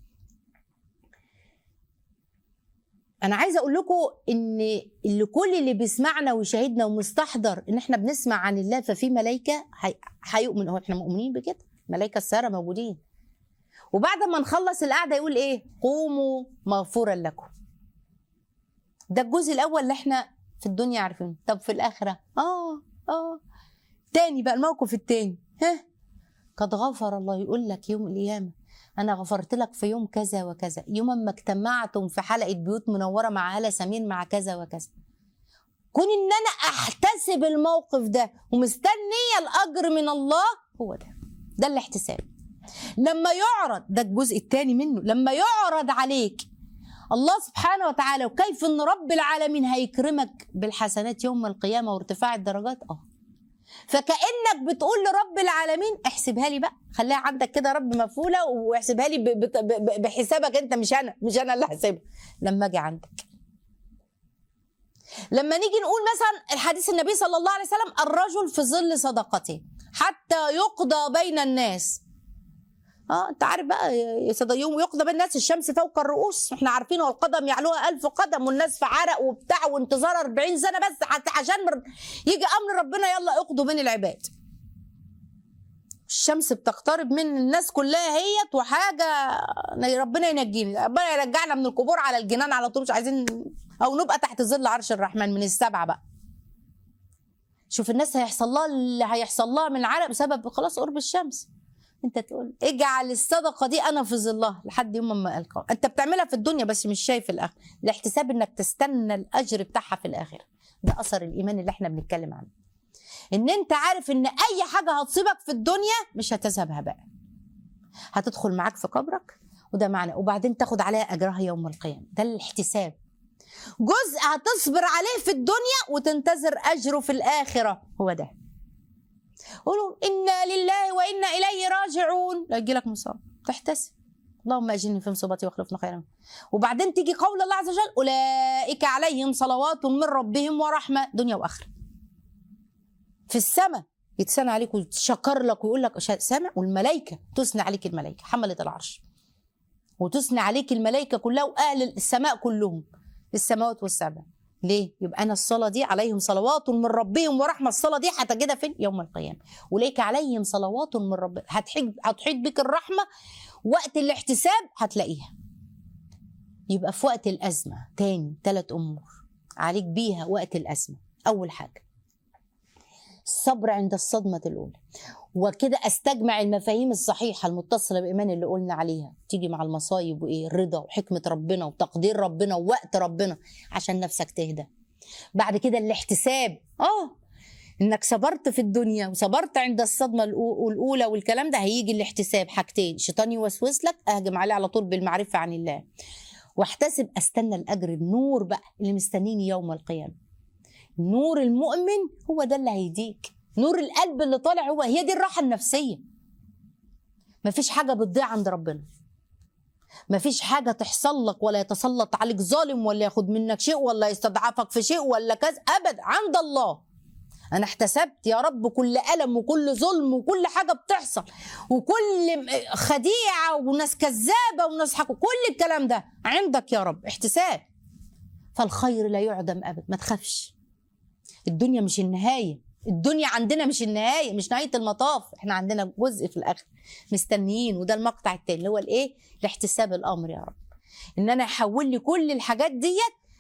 انا عايزه اقول لكم ان اللي كل اللي بيسمعنا ويشاهدنا ومستحضر ان احنا بنسمع عن الله ففي ملائكه هي- هيؤمن هو احنا مؤمنين بكده ملائكه الساره موجودين وبعد ما نخلص القعده يقول ايه قوموا مغفورا لكم ده الجزء الاول اللي احنا في الدنيا عارفينه طب في الاخره اه اه تاني بقى الموقف التاني ها قد غفر الله يقول لك يوم القيامه انا غفرت لك في يوم كذا وكذا يوم ما اجتمعتم في حلقه بيوت منوره مع هلا سمير مع كذا وكذا كون ان انا احتسب الموقف ده ومستنيه الاجر من الله هو ده ده الاحتساب لما يعرض ده الجزء الثاني منه لما يعرض عليك الله سبحانه وتعالى وكيف ان رب العالمين هيكرمك بالحسنات يوم القيامه وارتفاع الدرجات اه فكانك بتقول لرب العالمين احسبها لي بقى خليها عندك كده رب مفعوله واحسبها لي ب- بت- ب- بحسابك انت مش انا مش انا اللي هحسبها لما اجي عندك لما نيجي نقول مثلا الحديث النبي صلى الله عليه وسلم الرجل في ظل صدقته حتى يقضى بين الناس اه انت عارف بقى يا صدق يوم يقضى بين الناس الشمس فوق الرؤوس احنا عارفين والقدم يعلوها ألف قدم والناس في عرق وبتاع وانتظار 40 سنه بس حتى عشان مر- يجي امر ربنا يلا اقضوا بين العباد الشمس بتقترب من الناس كلها هيت وحاجه ربنا ينجينا ربنا يرجعنا من القبور على الجنان على طول مش عايزين او نبقى تحت ظل عرش الرحمن من السبعه بقى شوف الناس هيحصل لها اللي هيحصل لها من عرق بسبب خلاص قرب الشمس انت تقول اجعل الصدقه دي انا في ظلها لحد يوم ما القاها انت بتعملها في الدنيا بس مش شايف الاخر الاحتساب انك تستنى الاجر بتاعها في الاخره ده اثر الايمان اللي احنا بنتكلم عنه ان انت عارف ان اي حاجه هتصيبك في الدنيا مش هتذهب هباء هتدخل معاك في قبرك وده معنى وبعدين تاخد عليها اجرها يوم القيامه ده الاحتساب جزء هتصبر عليه في الدنيا وتنتظر اجره في الاخره هو ده قولوا انا لله وانا اليه راجعون لا يجي لك مصاب تحتسب اللهم اجرني في مصيبتي واخلفنا خيرا منها. وبعدين تيجي قول الله عز وجل اولئك عليهم صلوات من ربهم ورحمه دنيا واخره في السماء يتسنى عليك ويتشكر لك ويقول لك شا- سامع والملائكه تثني عليك الملائكه حمله العرش وتثني عليك الملائكه كلها واهل السماء كلهم السماوات والسبع ليه؟ يبقى انا الصلاه دي عليهم صلوات من ربهم ورحمه الصلاه دي هتجدها فين؟ يوم القيامه اولئك عليهم صلوات من ربهم هتحيط هتحيط بك الرحمه وقت الاحتساب هتلاقيها يبقى في وقت الازمه تاني ثلاث امور عليك بيها وقت الازمه اول حاجه الصبر عند الصدمه الاولى وكده استجمع المفاهيم الصحيحه المتصله بايمان اللي قلنا عليها تيجي مع المصايب وايه الرضا وحكمه ربنا وتقدير ربنا ووقت ربنا عشان نفسك تهدى بعد كده الاحتساب اه انك صبرت في الدنيا وصبرت عند الصدمه الأو- الاولى والكلام ده هيجي الاحتساب حاجتين شيطان يوسوس لك اهجم عليه على طول بالمعرفه عن الله واحتسب استنى الاجر النور بقى اللي مستنيني يوم القيامه نور المؤمن هو ده اللي هيديك نور القلب اللي طالع هو هي دي الراحه النفسيه مفيش حاجه بتضيع عند ربنا مفيش حاجة تحصل لك ولا يتسلط عليك ظالم ولا ياخد منك شيء ولا يستضعفك في شيء ولا كذا أبدا عند الله أنا احتسبت يا رب كل ألم وكل ظلم وكل حاجة بتحصل وكل خديعة وناس كذابة وناس حكوا كل الكلام ده عندك يا رب احتساب فالخير لا يعدم أبدا ما تخافش الدنيا مش النهاية الدنيا عندنا مش النهاية مش نهاية المطاف احنا عندنا جزء في الآخر مستنيين وده المقطع التاني اللي هو الايه الاحتساب الأمر يا رب ان انا احول لي كل الحاجات ديت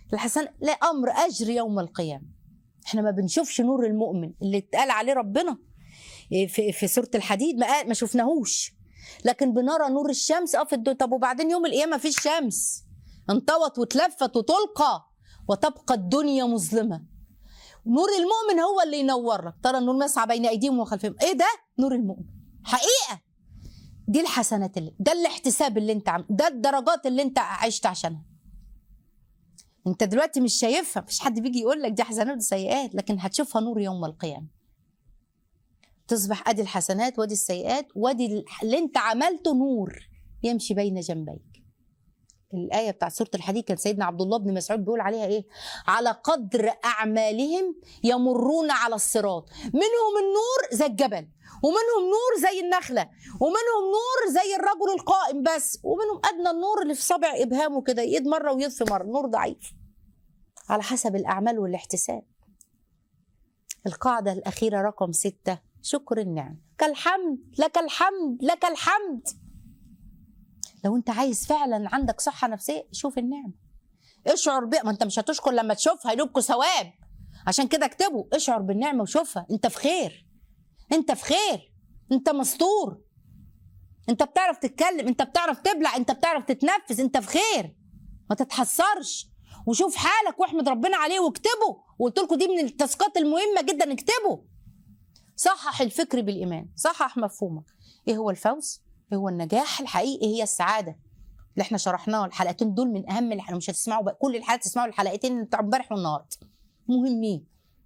الحسن لا امر اجر يوم القيامه احنا ما بنشوفش نور المؤمن اللي اتقال عليه ربنا إيه في في سوره الحديد ما قال- ما شفناهوش لكن بنرى نور الشمس اه في الدنيا طب وبعدين يوم القيامه في الشمس انطوت وتلفت وتلقى وتبقى الدنيا مظلمه نور المؤمن هو اللي ينور لك ترى النور مسعى بين ايديهم وخلفهم ايه ده نور المؤمن حقيقه دي الحسنات اللي ده الاحتساب اللي انت عم ده الدرجات اللي انت عشت عشانها انت دلوقتي مش شايفها مفيش حد بيجي يقول لك دي حسنات وسيئات لكن هتشوفها نور يوم القيامه تصبح ادي الحسنات وادي السيئات وادي اللي انت عملته نور يمشي بين جنبيك الآية بتاعت سورة الحديد كان سيدنا عبد الله بن مسعود بيقول عليها إيه؟ على قدر أعمالهم يمرون على الصراط، منهم النور زي الجبل، ومنهم نور زي النخلة، ومنهم نور زي الرجل القائم بس، ومنهم أدنى النور اللي في صابع إبهامه كده يد مرة ويطفي مرة، نور ضعيف. على حسب الأعمال والاحتساب. القاعدة الأخيرة رقم ستة شكر النعم، كالحمد لك الحمد لك الحمد. لو انت عايز فعلا عندك صحه نفسيه شوف النعمه اشعر بيها ما انت مش هتشكر لما تشوفها يلوبكوا ثواب عشان كده اكتبوا اشعر بالنعمه وشوفها انت في خير انت في خير انت مستور انت بتعرف تتكلم انت بتعرف تبلع انت بتعرف تتنفس انت في خير ما تتحسرش وشوف حالك واحمد ربنا عليه واكتبه وقلت لكم دي من التاسكات المهمه جدا اكتبه صحح الفكر بالايمان صحح مفهومك ايه هو الفوز ايه هو النجاح الحقيقي هي السعاده اللي احنا شرحناه الحلقتين دول من اهم الحلقات مش هتسمعوا بقى كل الحلقات تسمعوا الحلقتين بتاع امبارح والنهارده مهمين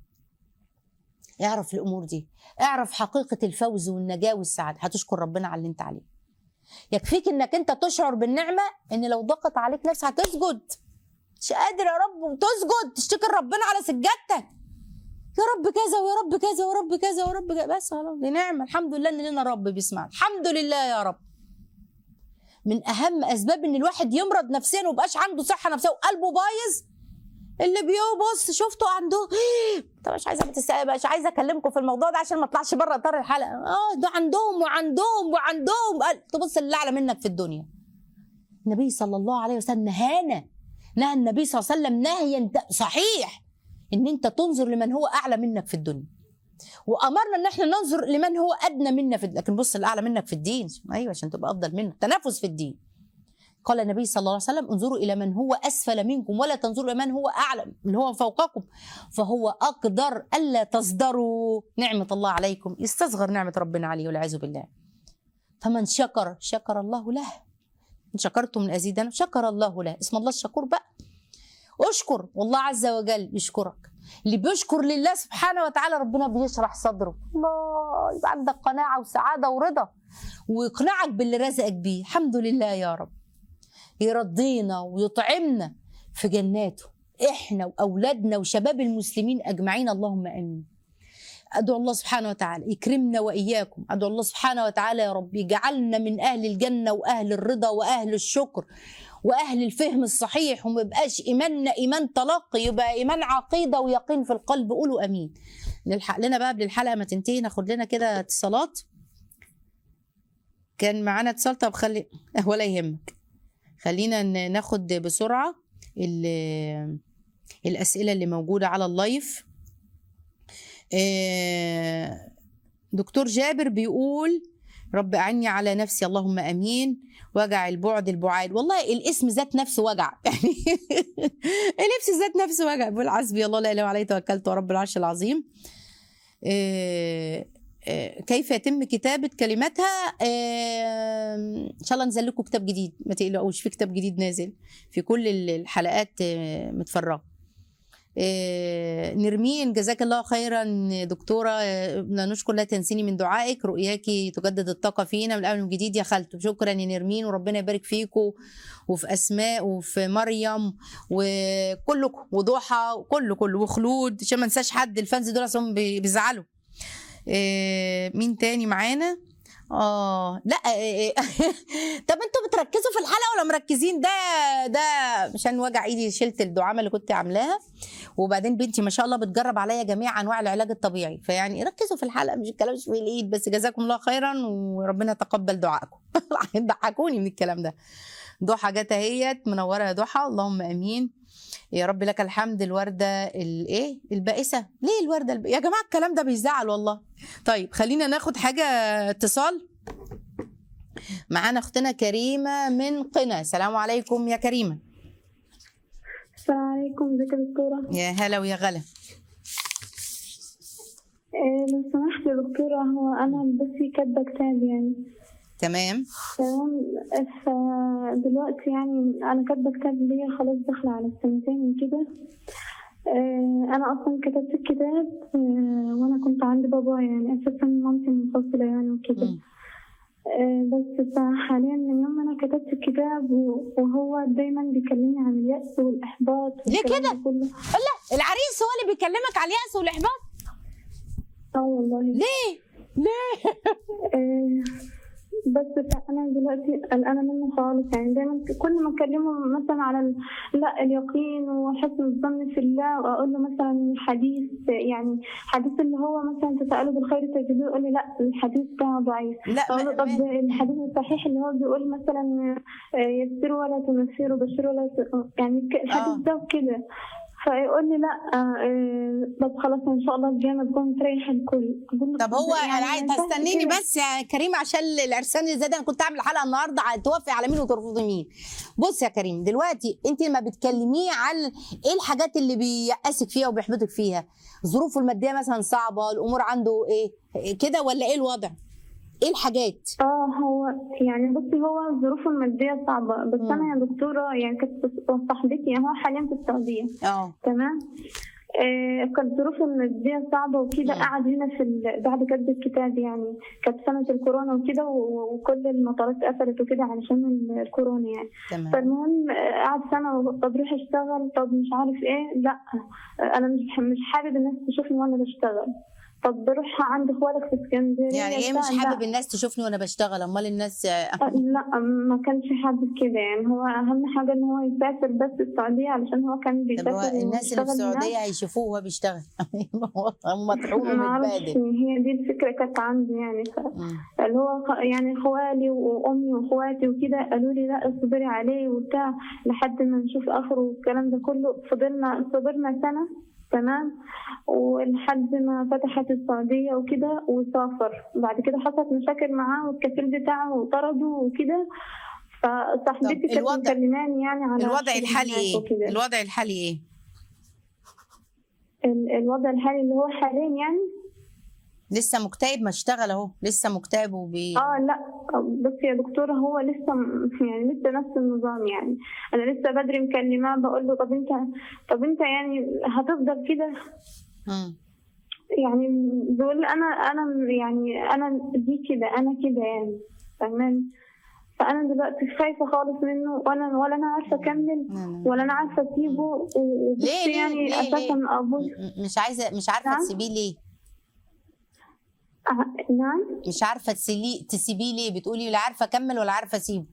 اعرف الامور دي اعرف حقيقه الفوز والنجاه والسعاده هتشكر ربنا على اللي انت عليه يكفيك انك انت تشعر بالنعمه ان لو ضغط عليك نفسك هتسجد مش قادر يا رب وتسجد تشتكي ربنا على سجادتك يا رب كذا ويا رب كذا ويا رب كذا ويا رب كذا بس خلاص دي نعمه الحمد لله ان لنا رب بيسمعنا الحمد لله يا رب من اهم اسباب ان الواحد يمرض نفسيا ومبقاش عنده صحه نفسيه وقلبه بايظ اللي بيبص شفته عنده طب مش عايزه بتسأل مش عايزه اكلمكم في الموضوع ده عشان ما اطلعش بره اطار الحلقه اه ده عندهم وعندهم وعندهم قال تبص اللي اعلى منك في الدنيا النبي صلى الله عليه وسلم نهانا نهى النبي صلى الله عليه وسلم نهيا صحيح ان انت تنظر لمن هو اعلى منك في الدنيا وامرنا ان احنا ننظر لمن هو ادنى منا في لكن بص الاعلى منك في الدين ايوه عشان تبقى افضل منه تنافس في الدين قال النبي صلى الله عليه وسلم انظروا الى من هو اسفل منكم ولا تنظروا الى من هو اعلى اللي هو فوقكم فهو اقدر الا تصدروا نعمه الله عليكم يستصغر نعمه ربنا عليه والعياذ بالله فمن شكر شكر الله له ان شكرتم لازيدنا شكر الله له اسم الله الشكور بقى اشكر والله عز وجل يشكرك اللي بيشكر لله سبحانه وتعالى ربنا بيشرح صدره الله يبقى عندك قناعة وسعادة ورضا ويقنعك باللي رزقك بيه الحمد لله يا رب يرضينا ويطعمنا في جناته احنا واولادنا وشباب المسلمين اجمعين اللهم امين ادعو الله سبحانه وتعالى يكرمنا واياكم ادعو الله سبحانه وتعالى يا رب يجعلنا من اهل الجنه واهل الرضا واهل الشكر واهل الفهم الصحيح وما يبقاش ايماننا ايمان تلقي يبقى ايمان عقيده ويقين في القلب قولوا امين نلحق لنا بقى قبل الحلقه ما تنتهي ناخد لنا كده اتصالات كان معانا اتصال طب خلي ولا يهمك خلينا ن- ناخد بسرعه ال- الاسئله اللي موجوده على اللايف آه، دكتور جابر بيقول رب أعني على نفسي اللهم امين وجع البعد البعاد والله الاسم ذات نفسه وجع يعني الاسم ذات نفسه وجع بيقول حسبي الله لا اله الا عليه توكلت ورب العرش العظيم آه، آه، كيف يتم كتابة كلماتها آه، إن شاء الله نزل لكم كتاب جديد ما تقلقوش في كتاب جديد نازل في كل الحلقات آه، متفرغة آه، نرمين جزاك الله خيرا دكتورة آه، بدنا نشكر لا تنسيني من دعائك رؤياك تجدد الطاقة فينا من الأول من جديد يا خالته شكرا يا نرمين وربنا يبارك فيكم وفي أسماء وفي مريم وكلكم وضحى وكله كله وخلود عشان ما انساش حد الفانز دول اصلا بي- بيزعلوا آه، مين تاني معانا اه لا آه، آه، طب انتوا بتركزوا في الحلقه ولا مركزين ده ده عشان وجع ايدي شلت الدعامه اللي كنت عاملاها وبعدين بنتي ما شاء الله بتجرب عليا جميع انواع العلاج الطبيعي فيعني ركزوا في الحلقه مش الكلام مش في الايد بس جزاكم الله خيرا وربنا يتقبل دعائكم ضحكوني من الكلام ده ضحى جت اهيت منوره يا ضحى اللهم امين يا رب لك الحمد الورده الايه البائسه ليه الورده الب... يا جماعه الكلام ده بيزعل والله طيب خلينا ناخد حاجه اتصال معانا اختنا كريمه من قنا السلام عليكم يا كريمه
السلام عليكم ازيك يا دكتورة
يا هلا ويا غلا
إيه لو سمحت يا دكتورة هو أنا بصي كاتبة كتاب يعني
تمام
تمام فدلوقتي يعني أنا كاتبة كتاب ليا خلاص داخلة على السنتين وكده إيه أنا أصلا كتبت الكتاب إيه وأنا كنت عند بابا يعني أساسا مامتي منفصلة يعني وكده
مم.
إيه بس فحاليا من يوم ما أنا كتبت الكتاب و- وهو دايما بيكلمني عن اليأس والإحباط
ليه
والكلام
كده؟
ده كله
العريس هو اللي بيكلمك على اليأس والإحباط
اه والله
ليه؟ ليه؟
آه، بس انا دلوقتي قلقانه منه خالص يعني دايما كل ما اكلمه مثلا على ال... لا اليقين وحسن الظن في الله واقول له مثلا حديث يعني حديث اللي هو مثلا تساله بالخير تجدوه يقول لي لا الحديث ده ضعيف
لا
اقول له
ما-
طب
ما-
الحديث الصحيح اللي هو بيقول مثلا آه، يسروا ولا تنفروا بشروا ولا ت... يعني ك- الحديث
آه.
ده وكده فيقول لي لا آه، بس خلاص ان شاء الله الجامعه تكون تريح الكل أقول له
طب هو
يعني
انا عايز
ما ينفعش
تستنيني
كده.
بس يا كريم عشان العرسان اللي زي ده انا كنت اعمل حلقه النهارده ع- توافقي على مين وترفضي مين بص يا كريم دلوقتي انت لما بتكلميه عن ايه الحاجات اللي بيأسك فيها وبيحبطك فيها ظروفه الماديه مثلا صعبه الامور عنده ايه إيه كده ولا ايه الوضع ايه الحاجات
اه هو يعني بصي هو ظروفه المادية صعبة بس
مم.
أنا يا دكتورة يعني كانت صاحبتي يعني هو حاليا في السعودية
اه
تمام آه كانت ظروفه المادية صعبة وكده
مم.
قعد هنا في ال... بعد كتب الكتاب يعني كانت سنة الكورونا وكده و... وكل المطارات قفلت وكده علشان ال- الكورونا يعني
تمام
فالمهم آه، قعد سنة و- طب روح اشتغل طب مش عارف ايه لا آه، أنا مش مش حابب الناس تشوفني وأنا بشتغل طب بروح عند اخوالك في اسكندرية
يعني ايه
بتاع،
مش
لا.
حابب الناس تشوفني وانا بشتغل امال الناس
أه، لا ما كانش حابب كده يعني هو اهم حاجه ان هو يسافر بس السعوديه علشان هو كان
طب
بيسافر
هو الناس اللي في
ويشتغل هناك.
السعوديه هيشوفوه وهو بيشتغل هم مطحون
ما اعرفش
ومتبادل
هي دي الفكره كانت عندي يعني ف...
مم.
اللي هو خ- يعني اخوالي وامي واخواتي وكده قالوا لي لا اصبري عليه وبتاع لحد ما نشوف اخره والكلام ده كله فضلنا صبرنا سنه تمام ولحد ما فتحت السعودية وكده وسافر بعد كده حصلت مشاكل معاه والكفيل بتاعه طرده وكده فصاحبتي
طب
كانت
الوضع-
مكلماني يعني على
الوضع
شغل
الحالي
هناك
ايه
وكده.
الوضع الحالي ايه
ال- الوضع الحالي اللي هو حاليا يعني
لسه مكتئب ما اشتغل اهو لسه مكتئب وبي
اه لا بصي يا دكتورة هو لسه م- يعني لسه نفس النظام يعني انا لسه بدري مكلماه بقول له طب انت طب انت يعني هتفضل كده
مم.
يعني بيقول لي انا انا يعني انا دي كده انا كده يعني فاهماني فانا دلوقتي خايفه خالص منه ولا ولا انا عارفه اكمل
لا، لا.
ولا انا عارفه اسيبه و- وبصي
ليه- ليه-
يعني
ليه-
اساسا
ليه؟
ابوي
م- مش عايزه مش عارفه
نعم؟
تسيبيه ليه
آه، نعم
مش عارفه تسيبيه تسيبيه ليه بتقولي لا عارفه اكمل ولا عارفه اسيبه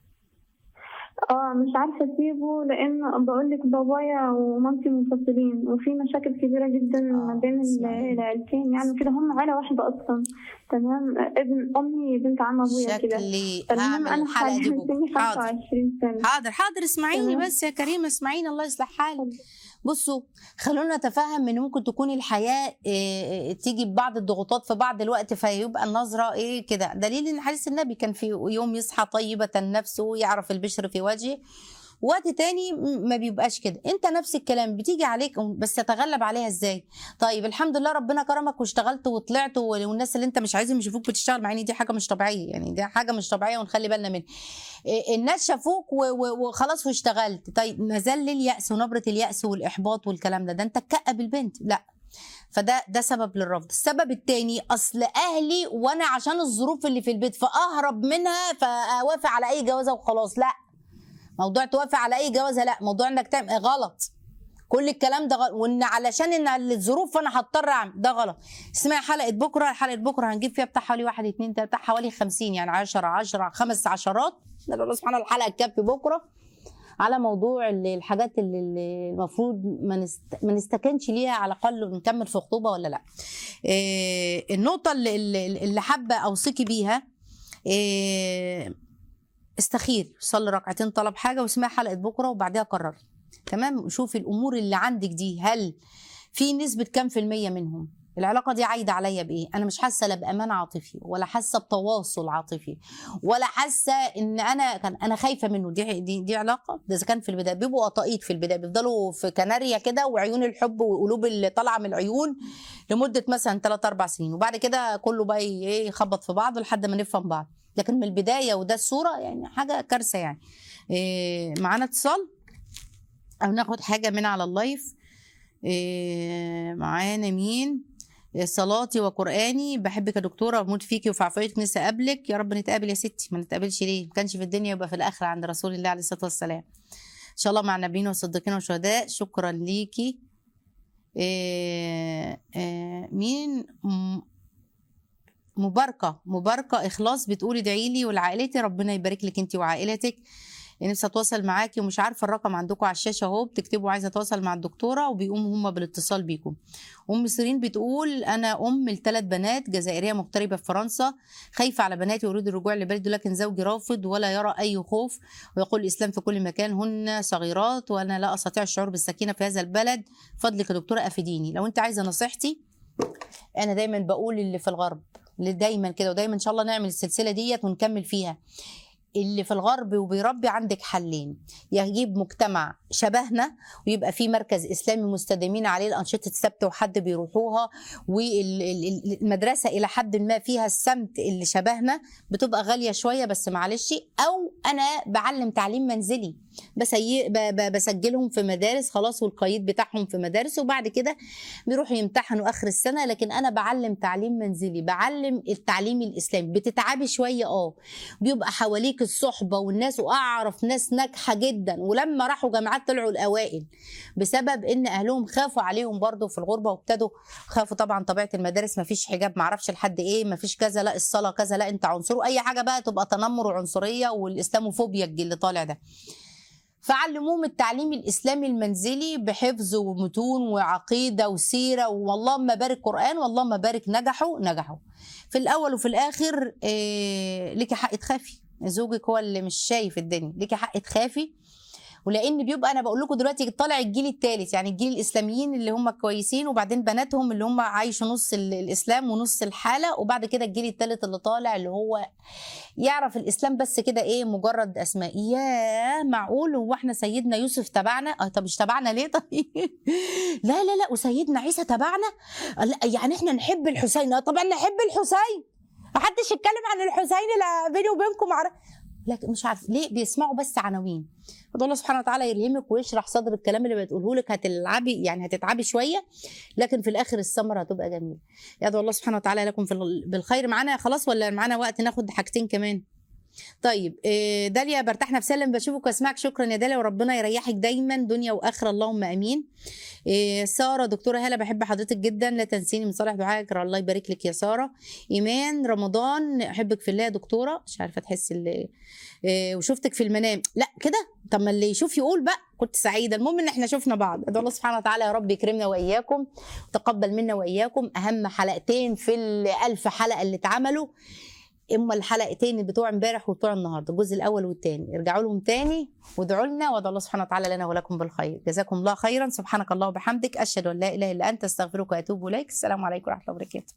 اه مش عارفه اسيبه لان بقول لك بابايا ومامتي منفصلين وفي مشاكل كبيره جدا ما بين ال-
اسمعي.
العيلتين يعني كده هم عيله واحده اصلا تمام ابن امي بنت عم ابويا كده
شكلي
المهم
هعمل
انا
الحلقه دي
حاليا
بكره
سني
حاضر
25 سنه
حاضر حاضر اسمعيني
تمام.
بس يا كريم اسمعيني الله يصلح حالك
اتفضل.
بصوا خلونا نتفهم ان ممكن تكون الحياه إيه، إيه، تيجي ببعض الضغوطات في بعض الوقت فيبقى النظره ايه كده دليل ان حديث النبي كان في يوم يصحى طيبه النفس ويعرف البشر في وجهه وقت تاني م- ما بيبقاش كده انت نفس الكلام بتيجي عليك بس تتغلب عليها ازاي طيب الحمد لله ربنا كرمك واشتغلت وطلعت والناس اللي انت مش عايزهم يشوفوك بتشتغل مع ان دي حاجه مش طبيعيه يعني دي حاجه مش طبيعيه ونخلي بالنا منها إيه، الناس شافوك و- و- وخلاص واشتغلت طيب ما زال اليأس ونبرة اليأس والإحباط والكلام ده ده انت تكأب البنت لا فده ده سبب للرفض السبب التاني اصل اهلي وانا عشان الظروف اللي في البيت فاهرب منها فاوافق على اي جوازه وخلاص لا موضوع توافق على اي جوازه لا موضوع انك تعمل غلط كل الكلام ده غلط وان علشان ان الظروف فانا هضطر اعمل ده غلط اسمعي حلقه بكره حلقه بكره هنجيب فيها بتاع حوالي واحد اتنين تلاته بتاع حوالي 50 يعني 10 10 خمس عشرات نسال الله سبحانه الحلقه تكفي بكره على موضوع اللي الحاجات اللي اللي المفروض ما نست... ما نستكنش ليها على الاقل ونكمل في خطوبه ولا لا إيه النقطه اللي, اللي اللي حابه اوصيكي بيها إيه استخير صلي ركعتين طلب حاجه واسمعي حلقه بكره وبعدها قرري تمام شوفي الامور اللي عندك دي هل في نسبه كام في الميه منهم العلاقه دي عايده عليا بايه انا مش حاسه لا بامان عاطفي ولا حاسه بتواصل عاطفي ولا حاسه ان انا كان انا خايفه منه دي دي, دي علاقه ده اذا كان في البدايه بيبقوا قطايط في البدايه بيفضلوا في كناريا كده وعيون الحب والقلوب اللي طالعه من العيون لمده مثلا 3 4 سنين وبعد كده كله بقى ايه يخبط في بعض لحد ما نفهم بعض لكن من البدايه وده الصوره يعني حاجه كارثه يعني إيه معانا اتصال او ناخد حاجه من على اللايف إيه معانا مين صلاتي وقراني بحبك يا دكتوره واموت فيكي وفي عفويتك نفسي اقابلك يا رب نتقابل يا ستي ما نتقابلش ليه ما كانش في الدنيا يبقى في الاخره عند رسول الله عليه الصلاه والسلام ان شاء الله مع النبيين والصديقين والشهداء شكرا ليكي إيه إيه مين م- مباركه مباركه اخلاص بتقولي ادعي لي ولعائلتي ربنا يبارك لك انت وعائلتك نفسي اتواصل معاكي ومش عارفه الرقم عندكم على الشاشه اهو بتكتبوا عايزه اتواصل مع الدكتوره وبيقوموا هم بالاتصال بيكم ام سيرين بتقول انا ام لثلاث بنات جزائريه مغتربه في فرنسا خايفه على بناتي واريد الرجوع لبلدي لكن زوجي رافض ولا يرى اي خوف ويقول الاسلام في كل مكان هن صغيرات وانا لا استطيع الشعور بالسكينه في هذا البلد فضلك يا دكتوره افيديني لو انت عايزه نصيحتي انا دايما بقول اللي في الغرب اللي دايما كده ودايما ان شاء الله نعمل السلسله ديت ونكمل فيها اللي في الغرب وبيربي عندك حلين يجيب مجتمع شبهنا ويبقى في مركز اسلامي مستدامين عليه الانشطه السبت وحد بيروحوها والمدرسه الى حد ما فيها السمت اللي شبهنا بتبقى غاليه شويه بس معلش او انا بعلم تعليم منزلي بسي... ب... ب... بسجلهم في مدارس خلاص والقيد بتاعهم في مدارس وبعد كده بيروحوا يمتحنوا اخر السنه لكن انا بعلم تعليم منزلي بعلم التعليم الاسلامي بتتعبي شويه اه بيبقى حواليك الصحبه والناس واعرف ناس ناجحه جدا ولما راحوا جامعات طلعوا الاوائل بسبب ان اهلهم خافوا عليهم برضه في الغربه وابتدوا خافوا طبعا طبيعه المدارس ما فيش حجاب ما اعرفش لحد ايه ما فيش كذا لا الصلاه كذا لا انت عنصر اي حاجه بقى تبقى تنمر وعنصريه والاسلاموفوبيا اللي طالع ده فعلموهم التعليم الاسلامي المنزلي بحفظ ومتون وعقيده وسيره واللهم بارك قران واللهم بارك نجحوا نجحوا في الاول وفي الاخر إيه ليكي حق تخافي زوجك هو اللي مش شايف الدنيا ليكي حق تخافي ولان بيبقى انا بقول لكم دلوقتي طالع الجيل الثالث يعني الجيل الاسلاميين اللي هم كويسين وبعدين بناتهم اللي هم عايشوا نص ال- الاسلام ونص الحاله وبعد كده الجيل الثالث اللي طالع اللي هو يعرف الاسلام بس كده ايه مجرد اسماء يا معقول هو احنا سيدنا يوسف تبعنا اه طب مش تبعنا ليه طيب لا لا لا وسيدنا عيسى تبعنا لا يعني احنا نحب الحسين اه طبعا نحب الحسين محدش يتكلم عن الحسين لا بيني وبينكم عر... لكن مش عارف ليه بيسمعوا بس عناوين فضل الله سبحانه وتعالى يلهمك ويشرح صدر الكلام اللي بتقوله لك هتلعبي يعني هتتعبي شويه لكن في الاخر الثمره هتبقى جميله يدعو الله سبحانه وتعالى لكم في ال- بالخير معانا خلاص ولا معانا وقت ناخد حاجتين كمان طيب إيه، داليا برتاح نفسيا لما بشوفك واسمعك شكرا يا داليا وربنا يريحك دايما دنيا واخره اللهم امين إيه، ساره دكتوره هاله بحب حضرتك جدا لا تنسيني من صالح دعائك الله يبارك لك يا ساره ايمان رمضان احبك في الله يا دكتوره مش عارفه تحس اللي إيه، وشفتك في المنام لا كده طب ما اللي يشوف يقول بقى كنت سعيده المهم ان احنا شفنا بعض ادعو الله سبحانه وتعالى يا رب يكرمنا واياكم وتقبل منا واياكم اهم حلقتين في الألف حلقه اللي اتعملوا اما الحلقتين بتوع امبارح وبتوع النهارده الجزء الاول والثاني ارجعوا لهم تاني وادعوا لنا وادعوا الله سبحانه وتعالى لنا ولكم بالخير جزاكم الله خيرا سبحانك الله وبحمدك اشهد ان لا اله الا انت استغفرك واتوب اليك السلام عليكم ورحمه الله وبركاته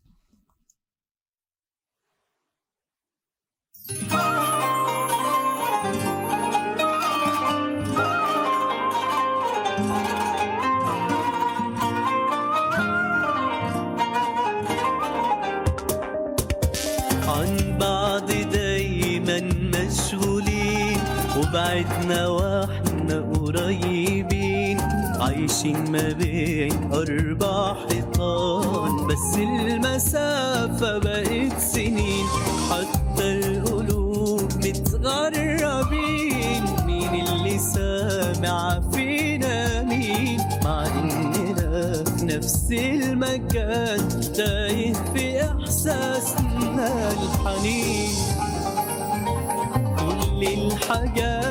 عن بعض دايما مشغولين وبعدنا واحنا قريبين عايشين ما بين أربع حيطان بس المسافة بقت سنين حتى القلوب متغربين مين اللي سامع فينا مين مع إننا في نفس المكان تايه في إحساسنا الحنين كل الحاجات